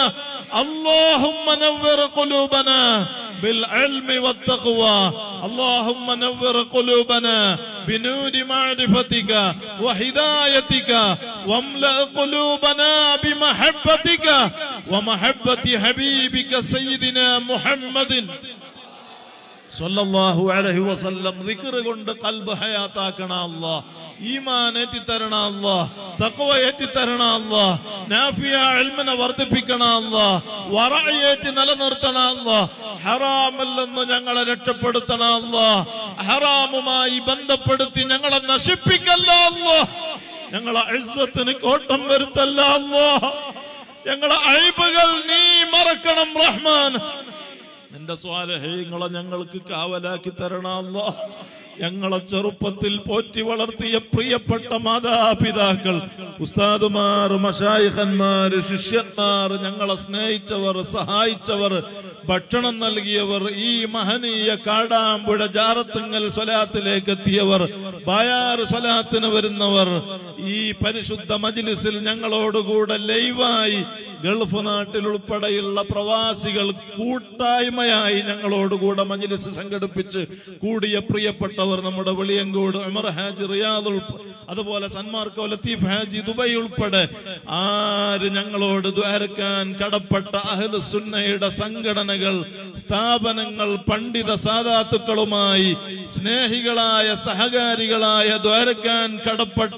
اللهم نور قلوبنا بالعلم والتقوى اللهم نور قلوبنا بنور معرفتك وهدايتك واملأ قلوبنا بمحبتك ومحبة حبيبك سيدنا محمد സല്ലല്ലാഹു അലൈഹി വസല്ലം ദിക്ർ കൊണ്ട് കൽബ് ഹയാത്താക്കണ അല്ലാ ഈമാൻ ഏറ്റി തരണ അല്ലാ തഖ്വ ഏറ്റി തരണ അല്ലാ നാഫിയ ഇൽമിനെ വർദ്ധിപ്പിക്കണ അല്ലാ വറഅയേറ്റി നിലനിർത്തണ അല്ലാ ഹറാമിൽ നിന്ന് ഞങ്ങളെ രക്ഷപ്പെടുത്തണ അല്ലാ ഹറാമുമായി ബന്ധപ്പെടുത്തി ഞങ്ങളെ നശിപ്പിക്കല്ല അല്ലാ ഞങ്ങളെ ഇസ്സത്തിന് കോട്ടം വരുത്തല്ല അല്ലാ ഞങ്ങളെ അഴിബുകൾ നീ മറക്കണം റഹ്മാൻ നിന്റെ സ്വാലഹ്യങ്ങളെ ഞങ്ങൾക്ക് കാവലാക്കി തരണം അല്ലാ ഞങ്ങളെ ചെറുപ്പത്തിൽ പോറ്റി വളർത്തിയ പ്രിയപ്പെട്ട മാതാപിതാക്കൾ ഉസ്താദുമാർ മഷായിഖന്മാർ ശിഷ്യന്മാർ ഞങ്ങളെ സ്നേഹിച്ചവർ സഹായിച്ചവർ ഭക്ഷണം നൽകിയവർ ഈ മഹനീയ കാടാമ്പുഴ ജാറത്തുങ്ങൽ സ്വലാത്തിലേക്ക് എത്തിയവർ ബായാർ സ്വലാത്തിന് വരുന്നവർ ഈ പരിശുദ്ധ മജ്ലിസിൽ ഞങ്ങളോടുകൂടെ ലൈവായി ഗൾഫ് നാട്ടിൽ ഉൾപ്പെടെയുള്ള പ്രവാസികൾ കൂട്ടായ്മയായി ഞങ്ങളോടുകൂടെ മജ്ലിസ് സംഘടിപ്പിച്ച് കൂടിയ പ്രിയപ്പെട്ടവർ നമ്മുടെ വെളിയങ്കോട് ഉമർ ഹാജി റിയാദ് ഉൾപ്പ- അതുപോലെ സന്മാർക്കോ ലത്തീഫ് ഹാജി ദുബൈ ഉൾപ്പെടെ ആര് ഞങ്ങളോട് ദ്വാരക്കാൻ കടപ്പെട്ട അഹ്ലു സുന്നയുടെ സംഘടനകൾ സ്ഥാപനങ്ങൾ പണ്ഡിത സാധാത്തുക്കളുമായി സ്നേഹികളായ സഹകാരികളായ ദ്വാരക്കാൻ കടപ്പെട്ട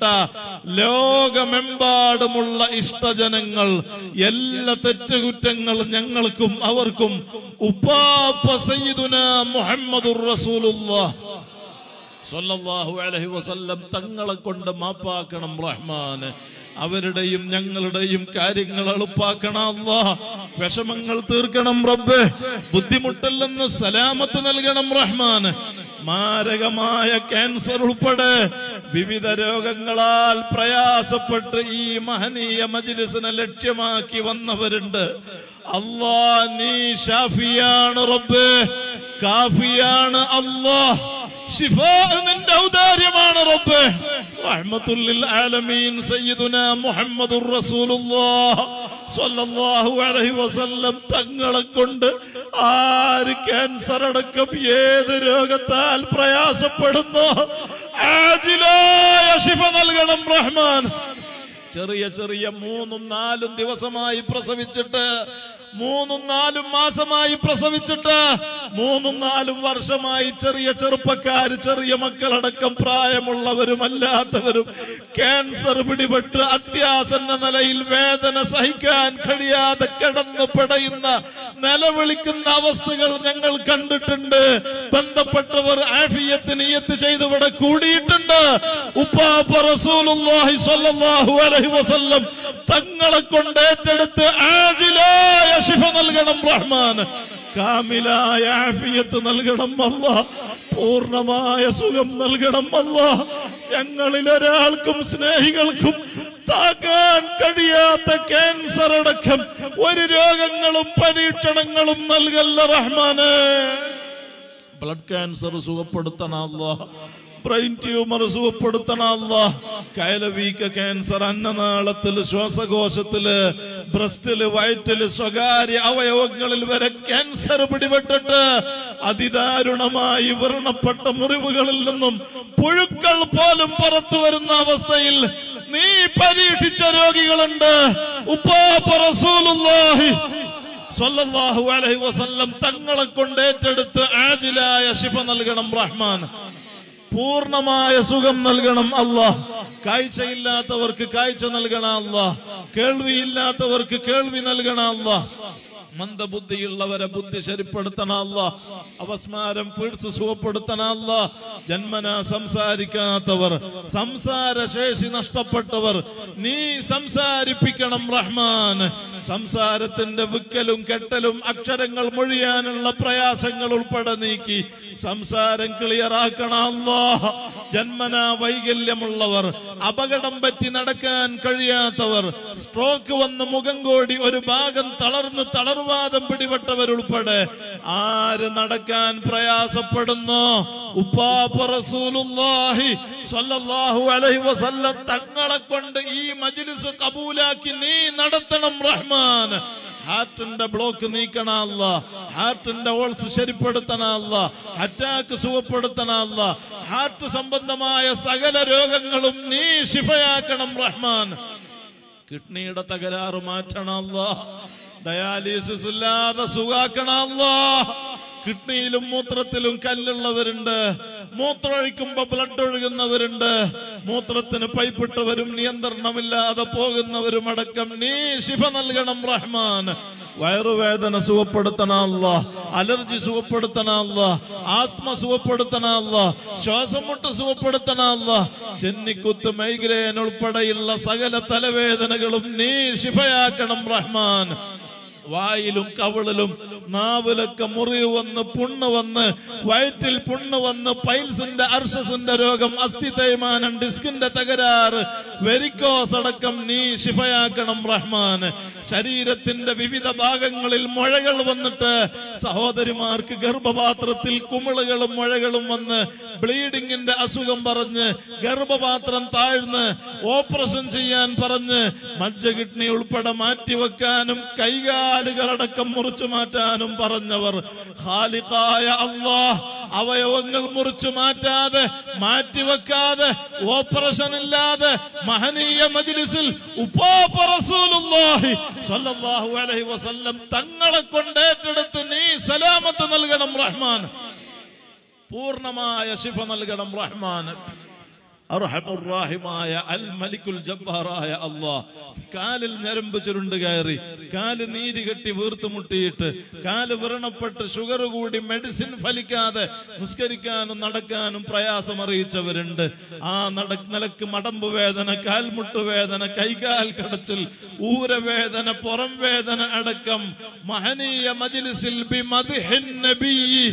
ലോകമെമ്പാടുമുള്ള ഇഷ്ടജനങ്ങൾ എല്ലാ തെറ്റുകുറ്റങ്ങൾ ഞങ്ങൾക്കും അവർക്കും ഉപ്പാപ്പ സയ്യിദുന മുഹമ്മദുർ റസൂലുള്ളാഹ് സല്ലല്ലാഹു അലൈഹി വസല്ലം തങ്ങളെ കൊണ്ട് മാപ്പാക്കണം റഹ്മാന് അവരുടെയും ഞങ്ങളുടെയും കാര്യങ്ങൾ എളുപ്പാക്കണം അല്ലാ വിഷമങ്ങൾ തീർക്കണം റബ്ബ് ബുദ്ധിമുട്ടില്ലെന്ന് സലാമത്ത് നൽകണം റഹ്മാന് മാരകമായ ക്യാൻസർ ഉൾപ്പെടെ വിവിധ രോഗങ്ങളാൽ പ്രയാസപ്പെട്ട് ഈ മഹനീയ മജ്ലിസിനെ ലക്ഷ്യമാക്കി വന്നവരുണ്ട് അല്ലാ നീ ഷാഫിയാണ് റബ്ബ് കാഫിയാണ് അല്ലാഹ് ശിഫാ നിന്റെ ഔദാര്യമാണ് റബ്ബ് റഹ്മത്തുല്ലിൽ ആലമീൻ സയ്യിദുനാ മുഹമ്മദുർ റസൂലുള്ളാഹ് സ്വല്ലല്ലാഹു അലൈഹി വസല്ലം തങ്ങളെ കൊണ്ട് ആര് ക്യാൻസർ അടക്കം ഏത് രോഗത്താൽ പ്രയാസപ്പെടുന്നു ആജിലായ ശിഫ നൽകണം റഹ്മാൻ ചെറിയ ചെറിയ മൂന്നും നാലും ദിവസമായി പ്രസവിച്ചിട്ട് മൂന്നും നാലും മാസമായി പ്രസവിച്ചിട്ട് മൂന്നും നാലും വർഷമായി ചെറിയ ചെറുപ്പക്കാര് ചെറിയ മക്കളടക്കം പ്രായമുള്ളവരും അല്ലാത്തവരും ക്യാൻസർ പിടിപെട്ട് അത്യാസന്ന നിലയിൽ വേദന സഹിക്കാൻ കഴിയാതെ കിടന്നു പിടയുന്ന നിലവിളിക്കുന്ന അവസ്ഥകൾ ഞങ്ങൾ കണ്ടിട്ടുണ്ട് ബന്ധപ്പെട്ടവർ ആഫിയ ആഫിയത്ത് നിയത്ത് ചെയ്ത് ഇവിടെ കൂടിയിട്ടുണ്ട് ഉപ്പാപ്പ റസൂലുള്ളാഹി സ്വല്ലല്ലാഹു അലൈഹി വസല്ലം തങ്ങളെ കൊണ്ട് ഏറ്റെടുത്ത് ആജിലായ ശിഫ നൽകണം റഹ്മാൻ കാമിലായ ആഫിയത്ത് നൽകണം അല്ലാ പൂർണ്ണമായ സുഖം നൽകണം അല്ലാ ഞങ്ങളിൽ ഒരാൾക്കും സ്നേഹികൾക്കും താങ്ങാൻ കഴിയാത്ത ക്യാൻസർ അടക്കം ഒരു രോഗങ്ങളും പരീക്ഷണങ്ങളും നൽകല്ല റഹ്മാന് ബ്ലഡ് ക്യാൻസർ സുഖപ്പെടുത്തണമല്ല ബ്രെയിൻ ട്യൂമർ സുഖപ്പെടുത്തണമല്ല കയലവീക്ക ക്യാൻസർ അന്നനാളത്തില് ശ്വാസകോശത്തില് ബ്രസ്റ്റില് വയറ്റില് സ്വകാര്യ അവയവങ്ങളിൽ വരെ ക്യാൻസർ പിടിപെട്ടിട്ട് അതിദാരുണമായി വ്രണപ്പെട്ട മുറിവുകളിൽ നിന്നും പുഴുക്കൾ പോലും പുറത്തു വരുന്ന അവസ്ഥയിൽ നീ പരീക്ഷിച്ച രോഗികളുണ്ട് ഉപ്പാപ്പ റസൂലുള്ളാഹി സ്വല്ലല്ലാഹു അലൈഹി വസല്ലം തങ്ങളെ കൊണ്ട് ഏറ്റെടുത്ത് ആജിലായ ശിഫ നൽകണം റഹ്മാൻ പൂർണ്ണമായ സുഖം നൽകണം അല്ലാഹ് കാഴ്ചയില്ലാത്തവർക്ക് കാഴ്ച നൽകണം അല്ലാഹ് കേൾവിയില്ലാത്തവർക്ക് കേൾവി നൽകണം അല്ലാഹ് മന്ദബുദ്ധിയുള്ളവരെ ബുദ്ധി ശരിപ്പെടുത്തണമല്ല അവസ്മാരം ഫീഡ്സ് സുഖപ്പെടുത്തണമല്ല ജന്മന സംസാരിക്കാത്തവർ സംസാരശേഷി നഷ്ടപ്പെട്ടവർ നീ സംസാരിപ്പിക്കണം റഹ്മാൻ സംസാരത്തിന്റെ വിക്കലും കെട്ടലും അക്ഷരങ്ങൾ മൊഴിയാനുള്ള പ്രയാസങ്ങൾ ഉൾപ്പെടെ നീക്കി സംസാരം ക്ലിയറാക്കണമല്ലോ ജന്മന വൈകല്യമുള്ളവർ അപകടം പറ്റി നടക്കാൻ കഴിയാത്തവർ സ്ട്രോക്ക് വന്ന് മുഖം കോടി ഒരു ഭാഗം തളർന്ന് തളർവാദം പിടിപെട്ടവരുൾപ്പെടെ ആര് നടക്കാൻ പ്രയാസപ്പെടുന്നു ഉപ്പാപ്പ റസൂലുള്ളാഹി സ്വല്ലല്ലാഹു അലൈഹി വസല്ലം തങ്ങളെ കൊണ്ട് ഈ മജ്ലിസ് കബൂലാക്കി നീ നടത്തണം റഹ്മാൻ ഹാർട്ടിന്റെ ബ്ലോക്ക് നീക്കണമല്ല ഹാർട്ടിന്റെ ഓൾസ് ശരിപ്പെടുത്തണമല്ല അറ്റാക്ക് സുഖപ്പെടുത്തണമല്ല ഹാർട്ട് സംബന്ധമായ സകല രോഗങ്ങളും നീ ശിഫയാക്കണം റഹ്മാൻ കിഡ്നിയുടെ തകരാറ് മാറ്റണമല്ല ഡയാലിസിസ് ഇല്ലാതെ സുഖാക്കണമല്ല കിഡ്നിയിലും മൂത്രത്തിലും കല്ലുള്ളവരുണ്ട് മൂത്രമൊഴിക്കുമ്പോ ബ്ലഡ് ഒഴുകുന്നവരുണ്ട് മൂത്രത്തിന് പൈപ്പിട്ടവരും നിയന്ത്രണമില്ലാതെ പോകുന്നവരും അടക്കം നീ ശിഫ നൽകണം റഹ്മാൻ വയറുവേദന സുഖപ്പെടുത്തണമല്ല അലർജി സുഖപ്പെടുത്തണമല്ല ആസ്മ സുഖപ്പെടുത്തണമല്ല ശ്വാസം മുട്ട് സുഖപ്പെടുത്തണമല്ല ചെന്നിക്കുത്ത് മൈഗ്രെയിൻ ഉൾപ്പെടെയുള്ള സകല തലവേദനകളും നീ ശിഫയാക്കണം റഹ്മാൻ വായിലും കവിളിലും നാവിലൊക്കെ മുറിവ് വന്ന് പുണ്ണ് വന്ന് വയറ്റിൽ പുണ്ണ് വന്ന് പൈൽസിന്റെ അർഷസിന്റെ രോഗം അസ്ഥി തേയ്മാനം ഡിസ്കിന്റെ തകരാറ് വെരിക്കോസ് അടക്കം നീ ശിഫയാക്കണം റഹ്മാൻ ശരീരത്തിന്റെ വിവിധ ഭാഗങ്ങളിൽ മുഴകൾ വന്നിട്ട് സഹോദരിമാർക്ക് ഗർഭപാത്രത്തിൽ കുമിളുകളും മുഴകളും വന്ന് ബ്ലീഡിങ്ങിന്റെ അസുഖം പറഞ്ഞ് ഗർഭപാത്രം താഴ്ന്ന് ഓപ്പറേഷൻ ചെയ്യാൻ പറഞ്ഞ് മജ്ജ കിഡ്നി ഉൾപ്പെടെ മാറ്റിവെക്കാനും കൈകാലുകളടക്കം മുറിച്ചു മാറ്റാനും പറഞ്ഞവർ ഖാലിഖായ അള്ളാഹ് അവയവങ്ങൾ മുറിച്ചു മാറ്റാതെ മാറ്റിവെക്കാതെ ഓപ്പറേഷൻ ഇല്ലാതെ മഹനീയ മജ്ലിസിൽ ഉപ്പാപ്പ റസൂലുള്ളാഹി സ്വല്ലല്ലാഹു അലൈഹി വസല്ലം തങ്ങളെ കൊണ്ട് ഏറ്റെടുത്ത് നീ സലാമത്ത് നൽകണം റഹ്മാൻ പൂർണ്ണമായ ശിഫ നൽകണം റഹ്മാൻ അർഹമുറാഹിമായ അൽ മലിക്കുൽ ജബ്ബാറായ അള്ളാഹ് കാലിൽ ഞരമ്പ് ചുരുണ്ട് കയറി കാല് നീര് കെട്ടി വീർത്തുമുട്ടിയിട്ട് കാല് വ്രണപ്പെട്ട് ഷുഗർ കൂടി മെഡിസിൻ ഫലിക്കാതെ നിസ്കരിക്കാനും നടക്കാനും പ്രയാസം അറിയിച്ചവരുണ്ട് ആ നട നിലക്ക് മടമ്പ് വേദന കാൽമുട്ട് വേദന കൈകാൽ കടച്ചിൽ ഊരവേദന പുറം വേദന അടക്കം മഹനീയ മജിലിസിൽ ബി മദ്ഹിൻ നബിയ്യി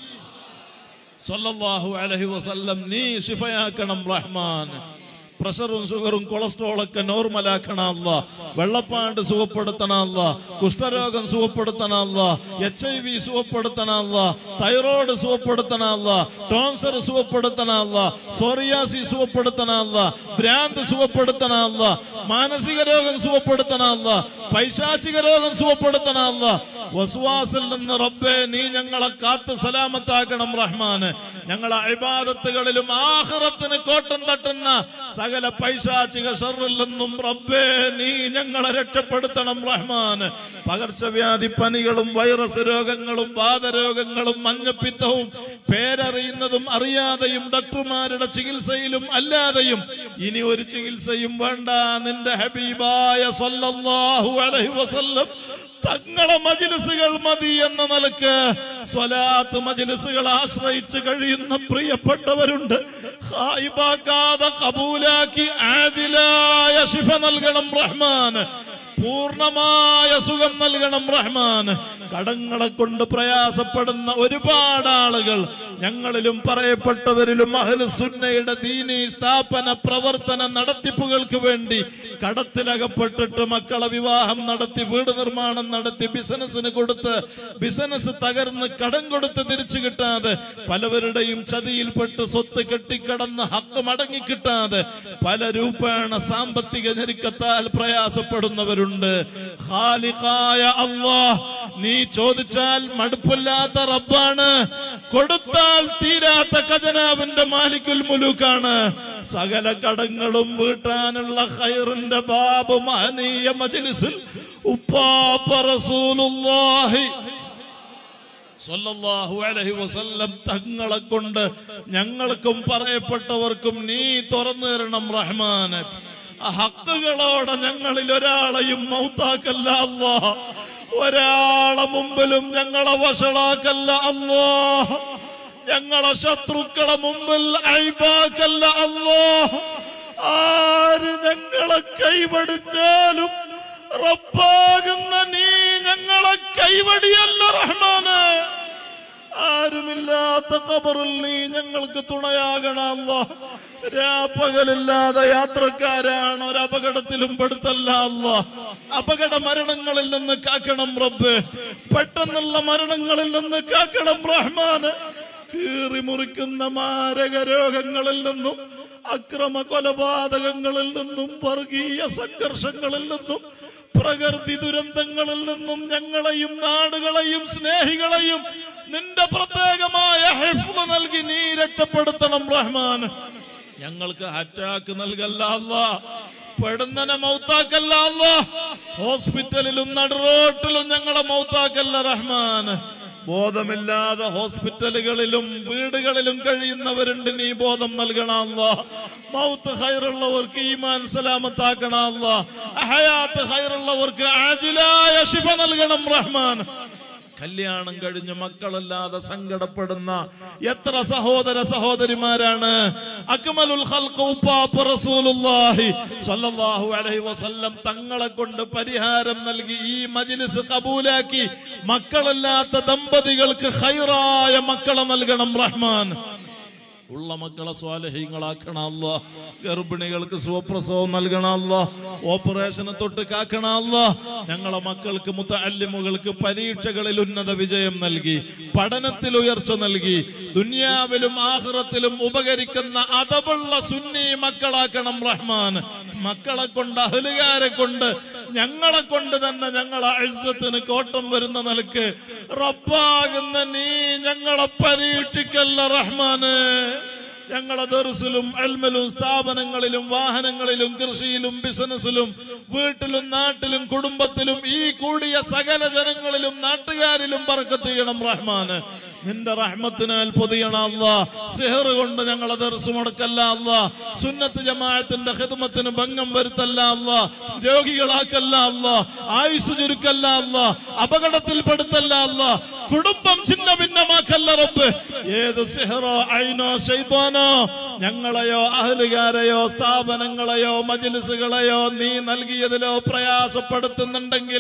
സല്ലല്ലാഹു അലൈഹി വസല്ലം നീ ശിഫയാക്കണം റഹ്മാൻ പ്രഷറും ഷുഗറും കൊളസ്ട്രോളൊക്കെ നോർമലാക്കണമല്ല വെള്ളപ്പാണ്ട് സുഖപ്പെടുത്തണമല്ല കുഷ്ഠരോഗം സുഖപ്പെടുത്തണമല്ല എച്ച് ഐ വി സുഖപ്പെടുത്തണമല്ല തൈറോയ്ഡ് സുഖപ്പെടുത്തണമല്ല ടോൺസർ സുഖപ്പെടുത്തണമല്ല സോറിയാസി സുഖപ്പെടുത്തണമല്ല ഭ്രാന്ത് സുഖപ്പെടുത്തണമല്ല മാനസിക രോഗം സുഖപ്പെടുത്തണമല്ല പൈശാചിക രോഗം സുഖപ്പെടുത്തണമല്ല വസുവാസിൽ നിന്ന് റബ്ബേ നീ ഞങ്ങളെ കാത്ത് സലാമത്താക്കണം റഹ്മാന് ഞങ്ങളെ അഴിബാദത്തുകളിലും ആഹ്റത്തിന് കോട്ടം തട്ടുന്ന സകല പൈശാചിക ഷറിൽ നിന്നും റബ്ബേ നീ ഞങ്ങളെ രക്ഷപ്പെടുത്തണം റഹ്മാന് പകർച്ചവ്യാധി പനികളും വൈറസ് രോഗങ്ങളും വാതരോഗങ്ങളും മഞ്ഞപ്പിത്തവും പേരറിയുന്നതും അറിയാതെയും ഡോക്ടർമാരുടെ ചികിത്സയിലും അല്ലാതെയും ഇനി ഒരു ചികിത്സയും വേണ്ട നിന്റെ ഹബീബായ സല്ലല്ലാഹു അലൈഹി വസല്ലം തങ്ങളെ മജിലിസുകൾ മതി എന്ന നിലക്ക് സ്വലാത്ത് മജിലിസുകൾ ആശ്രയിച്ച് കഴിയുന്ന പ്രിയപ്പെട്ടവരുണ്ട് ഹായിബാക്കാതെ കബൂലാക്കി ആജിലായ ശിഫ നൽകണം റഹ്മാൻ പൂർണമായ സുഖം നൽകണം റഹ്മാൻ കടങ്ങളെ കൊണ്ട് പ്രയാസപ്പെടുന്ന ഒരുപാട് ആളുകൾ ഞങ്ങളിലും പറയപ്പെട്ടവരിലും അഹ്ലുസുന്നയുടെ ദീനി സ്ഥാപന പ്രവർത്തന നടത്തിപ്പുകൾക്ക് വേണ്ടി കടത്തിലകപ്പെട്ടിട്ട് മക്കളെ വിവാഹം നടത്തി വീട് നിർമ്മാണം നടത്തി ബിസിനസ്സിന് കൊടുത്ത് ബിസിനസ് തകർന്ന് കടം കൊടുത്ത് തിരിച്ചു കിട്ടാതെ പലവരുടെയും ചതിയിൽപ്പെട്ട് സ്വത്ത് കെട്ടിക്കടന്ന് ഹക്ക് മടങ്ങി കിട്ടാതെ പല രൂപേണ സാമ്പത്തിക ഞെരുക്കത്താൽ പ്രയാസപ്പെടുന്നവരുണ്ട് ഖാലിഖായ അല്ലാഹ് നീ ചോദിച്ചാൽ മടുപ്പില്ലാത്ത റബ്ബാണ് കൊടുത്താൽ തീരാത്ത ഖജനാവിന്റെ മാലിക്കുൽ മുലൂക്കാണ് സകല കടങ്ങളും വീട്ടാനുള്ള ഖൈറിന്റെ ബാബ് മഹനീയ മജ്ലിസിൽ ഉപ്പാപ്പ റസൂലുള്ളാഹി സ്വല്ലല്ലാഹു അലൈഹി വസല്ലം തങ്ങളെ കൊണ്ട് ഞങ്ങൾക്കും പറയപ്പെട്ടവർക്കും നീ തുറന്നു തരണം റഹ്മാന് ആ ഹക്കുകളോടെ ഞങ്ങളിൽ ഒരാളെയും മൗത്താക്കല്ല അല്ലാ ഒരാളെ മുമ്പിലും ഞങ്ങളെ വഷളാക്കല്ല അല്ലാ ഞങ്ങളെ ശത്രുക്കളെ മുമ്പിൽ അഴിബാക്കല്ല അല്ലാ ആര് ഞങ്ങളെ കൈവടിഞ്ഞാലും റബ്ബാകുന്ന നീ ഞങ്ങളെ കൈവടിയല്ല റഹ്മാന് ആരുമില്ലാത്ത കബറിൽ നീ ഞങ്ങൾക്ക് തുണയാകണമല്ല രാപ്പകലില്ലാതെ യാത്രക്കാരാണ് ഒരു അപകടത്തിലും പെടുത്തല്ല അല്ല അപകട മരണങ്ങളിൽ നിന്ന് കാക്കണം റബ്ബ് പെട്ടെന്നുള്ള മരണങ്ങളിൽ നിന്ന് കാക്കണം റഹ്മാന് കീറി മുറിക്കുന്ന മാരക രോഗങ്ങളിൽ നിന്നും അക്രമ കൊലപാതകങ്ങളിൽ നിന്നും വർഗീയ സംഘർഷങ്ങളിൽ നിന്നും പ്രകൃതി ദുരന്തങ്ങളിൽ നിന്നും ഞങ്ങളെയും നാടുകളെയും സ്നേഹികളെയും നിന്റെ പ്രത്യേകമായ ഹെഫ്ള് നൽകി നീ രക്ഷപ്പെടുത്തണം റഹ്മാൻ ഞങ്ങൾക്ക് അറ്റാക്ക് നൽകല്ല അല്ലാ പെടുന്നനെ മൗത്താക്കല്ല അല്ലാ ഹോസ്പിറ്റലിലും നടുറോട്ടിലും ഞങ്ങളെ മൗത്താക്കല്ല റഹ്മാൻ ബോധമില്ലാതെ ഹോസ്പിറ്റലുകളിലും വീടുകളിലും കഴിയുന്നവരുണ്ട് നീ ബോധം നൽകണമല്ല മൗത്ത് ഹൈറുള്ളവർക്ക് ഈമാൻ സലാമത്താക്കണമല്ല അഹയാത്ത് ഹൈറുള്ളവർക്ക് ആജിലായ ശിഫ നൽകണം റഹ്മാൻ കല്യാണം കഴിഞ്ഞ് മക്കളല്ലാതെ സങ്കടപ്പെടുന്ന എത്ര സഹോദര സഹോദരിമാരാണ് അക്മലുൽ ഖൽഖ് ഉപ്പാപ്പ റസൂലുള്ളാഹി സ്വല്ലല്ലാഹു അലൈഹി വസല്ലം തങ്ങളെ കൊണ്ട് പരിഹാരം നൽകി ഈ മജ്ലിസ് കബൂലാക്കി മക്കളില്ലാത്ത ദമ്പതികൾക്ക് ഖൈറായ മക്കളെ നൽകണം റഹ്മാൻ ഉള്ള മക്കളെ സ്വാലഹ്യങ്ങളാക്കണം അല്ല ഗർഭിണികൾക്ക് സുപ്രസവം നൽകണം അല്ല ഓപ്പറേഷന് തൊട്ട് കാക്കണം അല്ല ഞങ്ങളെ മക്കൾക്ക് മുത്തല്ലിമുകൾക്ക് പരീക്ഷകളിൽ ഉന്നത വിജയം നൽകി പഠനത്തിൽ ഉയർച്ച നൽകി ദുനിയാവിലും ആഹ്റത്തിലും ഉപകരിക്കുന്ന അതവുള്ള സുന്നി മക്കളാക്കണം റഹ്മാൻ മക്കളെ കൊണ്ട് അഹലുകാരെ കൊണ്ട് ഞങ്ങളെ കൊണ്ട് തന്നെ ഞങ്ങളെ അഴുസത്തിന് കോട്ടം വരുന്ന നിലക്ക് റബ്ബാകുന്ന നീ ഞങ്ങളെ പരീക്ഷിക്കല്ല റഹ്മാന് ഞങ്ങളെ ദർസിലും അൽമലും സ്ഥാപനങ്ങളിലും വാഹനങ്ങളിലും കൃഷിയിലും ബിസിനസ്സിലും വീട്ടിലും നാട്ടിലും കുടുംബത്തിലും ഈ കൂടിയ സകല ജനങ്ങളിലും നാട്ടുകാരിലും പറക്കത്ത് ചെയ്യണം റഹ്മാന് നിന്റെ റഹ്മത്തിനാൽ പൊതിയണ അല്ല സെഹർ കൊണ്ട് ഞങ്ങളെ ദർസ് മുടക്കല്ല അല്ല സുന്നത്ത് ജമാഅത്തിന്റെ ഹിദ്മത്തിന് ഭംഗം വരുത്തല്ല അല്ല രോഗികളാക്കല്ല അല്ല ആയുസ് ചുരുക്കല്ല അല്ല അപകടത്തിൽപ്പെടുത്തല്ല അല്ല കുടുംബം ഛിന്ന ഭിന്നമാക്കല്ല റബ്ബ് ഏത് സിഹറോ ഐനോ ശൈത്വാനോ ഞങ്ങളെയോ അഹലുകാരെയോ സ്ഥാപനങ്ങളെയോ മജ്ലിസുകളെയോ നീ നൽകിയതിലോ പ്രയാസപ്പെടുത്തുന്നുണ്ടെങ്കിൽ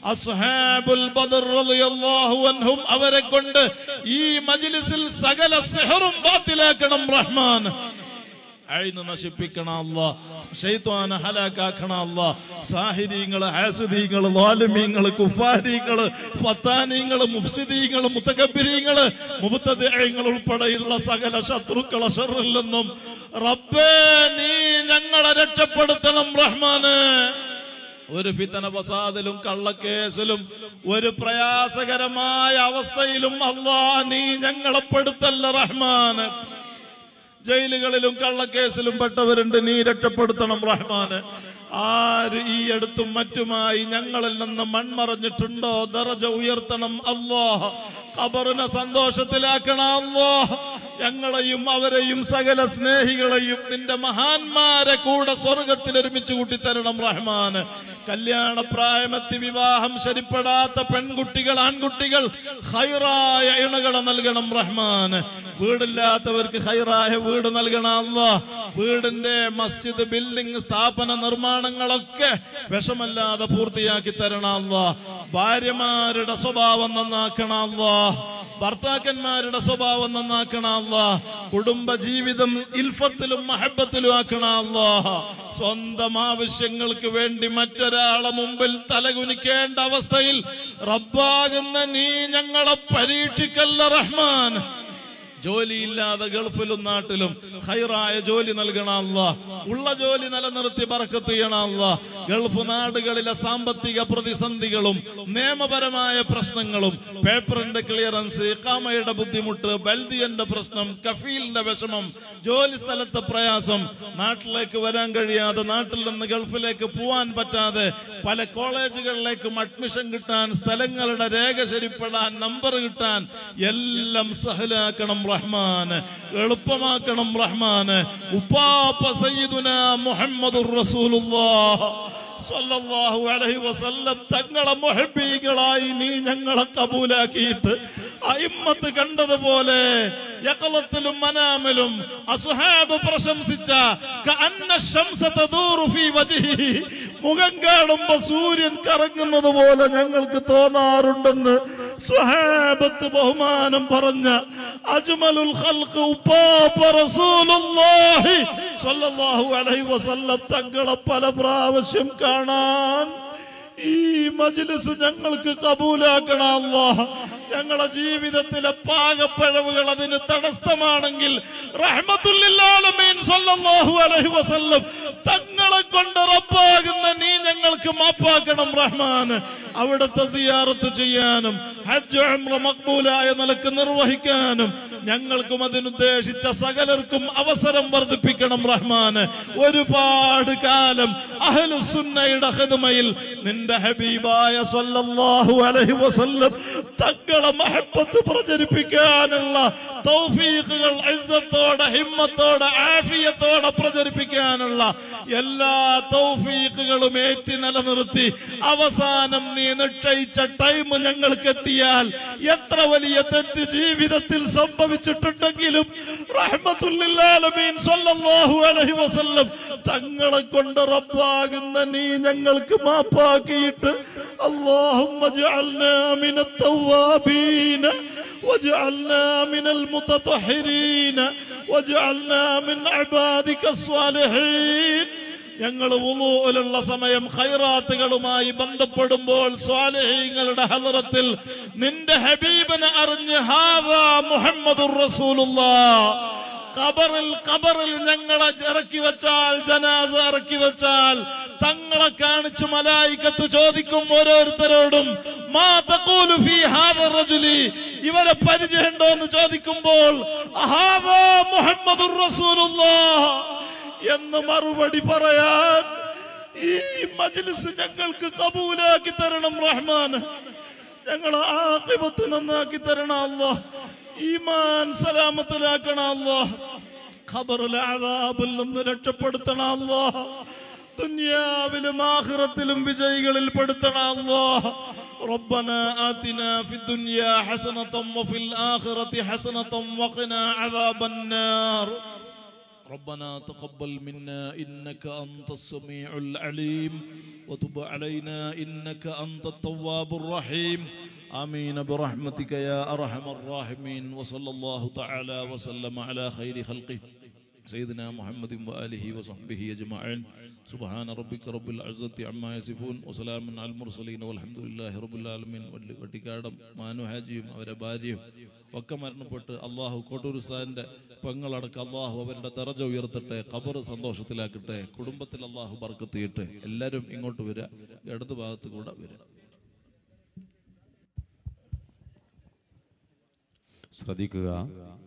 അസ്ഹാബുൽ ബദർ റളിയല്ലാഹു അൻഹും അവരെ കൊണ്ട് ഈ മജ്ലിസിൽ സകല സിഹറും ബാത്തിലാക്കണം റഹ്മാൻ അയിന് നശിപ്പിക്കണം അല്ല ഷെയ്ത്വാന ഹലാക്കാക്കണ അല്ല സാഹിര്യങ്ങള് ഹാസിദീങ്ങള് ലാലിമീങ്ങള് കുഫാരിങ്ങള് ഫത്താനീങ്ങള് മുഫ്സിദീങ്ങള് മുത്തകബിരീങ്ങള് മുബത്തങ്ങൾ ഉൾപ്പെടെയുള്ള സകല ശത്രുക്കളെ ഷറിൽ നിന്നും റബ്ബേ നീ ഞങ്ങളെ രക്ഷപ്പെടുത്തണം റഹ്മാന് ഒരു ഫിത്തന ഫസാദിലും കള്ളക്കേസിലും ഒരു പ്രയാസകരമായ അവസ്ഥയിലും അള്ളാ നീ ഞങ്ങളെ പെടുത്തല്ല റഹ്മാന് ജയിലുകളിലും കള്ളക്കേസിലും പെട്ടവരുണ്ട് നീ രക്ഷപ്പെടുത്തണം റഹ്മാന് ആര് ഈ അടുത്തും മറ്റുമായി ഞങ്ങളിൽ നിന്ന് മൺമറഞ്ഞിട്ടുണ്ടോ ദറജ ഉയർത്തണം അല്ലാഹ് ഖബറിനെ സന്തോഷത്തിലാക്കണം അല്ലാഹ് ഞങ്ങളെയും അവരെയും സകല സ്നേഹികളെയും നിന്റെ മഹാന്മാരെ കൂടെ സ്വർഗത്തിൽ ഒരുമിച്ച് കൂട്ടിത്തരണം റഹ്മാന് കല്യാണ പ്രായമെത്തി വിവാഹം ശരിപ്പെടാത്ത പെൺകുട്ടികൾ ആൺകുട്ടികൾ ഹൈറായ ഇണകളെ നൽകണം റഹ്മാൻ വീടില്ലാത്തവർക്ക് ഹൈറായ വീട് നൽകണം അല്ല വീടിന്റെ മസ്ജിദ് ബിൽഡിംഗ് സ്ഥാപന നിർമ്മാണങ്ങളൊക്കെ വിഷമല്ലാതെ പൂർത്തിയാക്കി തരണം അല്ല ഭാര്യമാരുടെ സ്വഭാവം നന്നാക്കണം അല്ല ഭർത്താക്കന്മാരുടെ സ്വഭാവം നന്നാക്കണം അല്ല കുടുംബ ജീവിതം ഇൽഫത്തിലും മഹബത്തിലും ആക്കണം അല്ല സ്വന്തം ആവശ്യങ്ങൾക്ക് വേണ്ടി മറ്റൊരാളെ മുമ്പിൽ തലകുനിക്കേണ്ട അവസ്ഥയിൽ റബ്ബാകുന്ന നീ ഞങ്ങളെ പരീക്ഷിക്കല്ല റഹ്മാൻ ജോലിയില്ലാതെ ഗൾഫിലും നാട്ടിലും ഹൈറായ ജോലി നൽകണ അല്ല ഉള്ള ജോലി നിലനിർത്തി ബറക്കത്ത് ചെയ്യണ അല്ല ഗൾഫ് നാടുകളിലെ സാമ്പത്തിക പ്രതിസന്ധികളും നിയമപരമായ പ്രശ്നങ്ങളും പേപ്പറിന്റെ ക്ലിയറൻസ് ഇക്കാമയുടെ ബുദ്ധിമുട്ട് ബൽദിയന്റെ പ്രശ്നം കഫീലിന്റെ വിഷമം ജോലി സ്ഥലത്തെ പ്രയാസം നാട്ടിലേക്ക് വരാൻ കഴിയാതെ നാട്ടിൽ നിന്ന് ഗൾഫിലേക്ക് പോവാൻ പറ്റാതെ പല കോളേജുകളിലേക്കും അഡ്മിഷൻ കിട്ടാൻ സ്ഥലങ്ങളുടെ രേഖ ശരിപ്പെടാൻ നമ്പർ കിട്ടാൻ എല്ലാം സഹലാക്കണം റഹ്മാൻ എളുപ്പമാക്കണം റഹ്മാൻ ഉപ്പാപ്പ സയ്യിദുന മുഹമ്മദുർ റസൂലുള്ളാഹ് സല്ലല്ലാഹു അലൈഹി വസല്ലം തങ്ങളെ മുഹബ്ബീകളായി നീ ഞങ്ങളെ കബൂലാക്കിയിട്ട് അയിമ്മത്ത് കണ്ടതുപോലെ യഖലത്തിലും മനാമിലും അസുഹാബ് പ്രശംസിച്ച കഅന്ന ശംസ തദൂറു ഫീ വജ്ഹിഹി മുഖം കാണുമ്പോ സൂര്യൻ കറങ്ങുന്നത് പോലെ ഞങ്ങൾക്ക് തോന്നാറുണ്ടെന്ന് സുഹാബത്ത് ബഹുമാനം പറഞ്ഞ അജ്മലുൽ ഖൽഖ് ഉപ്പാപ്പ റസൂലുള്ളാഹി സ്വല്ലല്ലാഹു അലൈഹി വസല്ലം തങ്ങളെ പല പ്രാവശ്യം കാണാൻ ഈ മജ്ലിസ് ഞങ്ങൾക്ക് കബൂലാക്കണം അല്ലാഹ് ഞങ്ങളെ ജീവിതത്തിലെ പാകപ്പിഴവുകൾ അതിന് തടസ്സമാണെങ്കിൽ റഹ്മത്തുല്ലാലമീൻ സല്ലല്ലാഹു അലൈഹി വസല്ലം തങ്ങളെ കൊണ്ട് റബ്ബാകുന്ന നീ ഞങ്ങൾക്ക് മാപ്പാക്കണം റഹ്മാൻ അവിടുത്തെ സിയാറത്ത് ചെയ്യാനും ഹജ്ജ് ഉംറ മഖ്ബൂലായ നിലക്ക് നിർവഹിക്കാനും ഞങ്ങൾക്കും അതിനുദ്ദേശിച്ച സകലർക്കും അവസരം വർദ്ധിപ്പിക്കണം റഹ്മാൻ ഒരുപാട് കാലം അഹ്ലുസുന്നയുടെ ഹിദ്മയിൽ നിന്റെ ഹബീബായ സല്ലല്ലാഹു അലൈഹി വസല്ലം തങ്ങളെ മഹബത്ത് പ്രചരിപ്പിക്കാനുള്ള തൗഫീഖുകൾ ഇസ്സത്തോടെ ഹിമ്മത്തോടെ ആഫിയത്തോടെ പ്രചരിപ്പിക്കാനുള്ള എല്ലാ തൗഫീഖുകളും ഏറ്റി നിലനിർത്തി അവസാനം നീ നിശ്ചയിച്ച ടൈം ഞങ്ങൾക്ക് എത്തിയാൽ എത്ര വലിയ തെറ്റ് ജീവിതത്തിൽ സംഭവിച്ചിട്ടുണ്ടെങ്കിലും റഹ്മത്തുല്ലാലമീൻ സല്ലല്ലാഹു അലൈഹി വസല്ലം തങ്ങളെ കൊണ്ട് റബ്ബാകുന്ന നീ ഞങ്ങൾക്ക് മാപ്പാക്കിയിട്ട് اللهم اجعلنا من التوابين واجعلنا من المتطهرين واجعلنا من عبادك الصالحين ഞങ്ങൾ വുളൂലുള്ള സമയം ഖൈറാത്തുകളുമായി ബന്ധപ്പെടുമ്പോൾ സ്വാലിഹീങ്ങളുടെ ഹലറത്തിൽ നിന്റെ ഹബീബിനെ അറിഞ്ഞ് ഹാദാ മുഹമ്മദുർ റസൂലുള്ളാഹ് ഖബറിൽ ഖബറിൽ ഞങ്ങളെ ഇറക്കി വെച്ചാൽ ജനാസ ഇറക്കി വെച്ചാൽ തങ്ങളെ കാണിച്ച് മലായിക്കത്ത് ചോദിക്കും ഓരോരുത്തരോടും മാ തഖൂലു ഫീ ഹാദ റജുലി ഇവരെ പരിചയമുണ്ടോ എന്ന് ചോദിക്കുമ്പോൾ അഹാദാ മുഹമ്മദുർ റസൂലുള്ളാഹ് എന്ന് മറുപടി പറയാൻ ഈ മജ്ലിസ് ഞങ്ങൾക്ക് കബൂലാക്കി തരണം റഹ്മാൻ ഞങ്ങളെ ആഖിബത്ത് നന്നാക്കി തരണം അല്ലാഹ് ഈമാൻ സലാമത്തിലാക്കണം അല്ലാഹ് ഖബറിലെ അദാബിൽ നിന്ന് രക്ഷപ്പെടുത്തണം അല്ലാഹ് ദുനിയാവിലും ആഖിറത്തിലും വിജയികളിൽ പെടുത്തണം അല്ലാഹ് ربنا آتنا في الدنيا حسنة وفي الآخرة حسنة وقنا عذاب النار ربنا تقبل منا إنك أنت السميع العليم وتب علينا إنك أنت التواب الرحيم آمين برحمتك يا أرحم الراحمين وصلى الله تعالى وسلم على خير خلقه سيدنا محمد وآله وصحبه أجمعين سبحان ربك رب العزة عما يصفون وسلام على المرسلين والحمد لله رب العالمين വട്ടിക്കാടം മാനു ഹാജിയും അവരെ ഭാര്യയും ഒക്കെ മരണപ്പെട്ട് അള്ളാഹു കോട്ടൂർ ഉസ്താദിന്റെ പെങ്ങളടക്കം അള്ളാഹു അവരുടെ ദറജ ഉയർത്തട്ടെ ഖബർ സന്തോഷത്തിലാക്കട്ടെ കുടുംബത്തിൽ അള്ളാഹു ബർക്കത്തിയിട്ട് എല്ലാവരും ഇങ്ങോട്ട് വരിക ഇടത് ഭാഗത്ത് കൂടെ വരിക
ശ്രദ്ധിക്കുക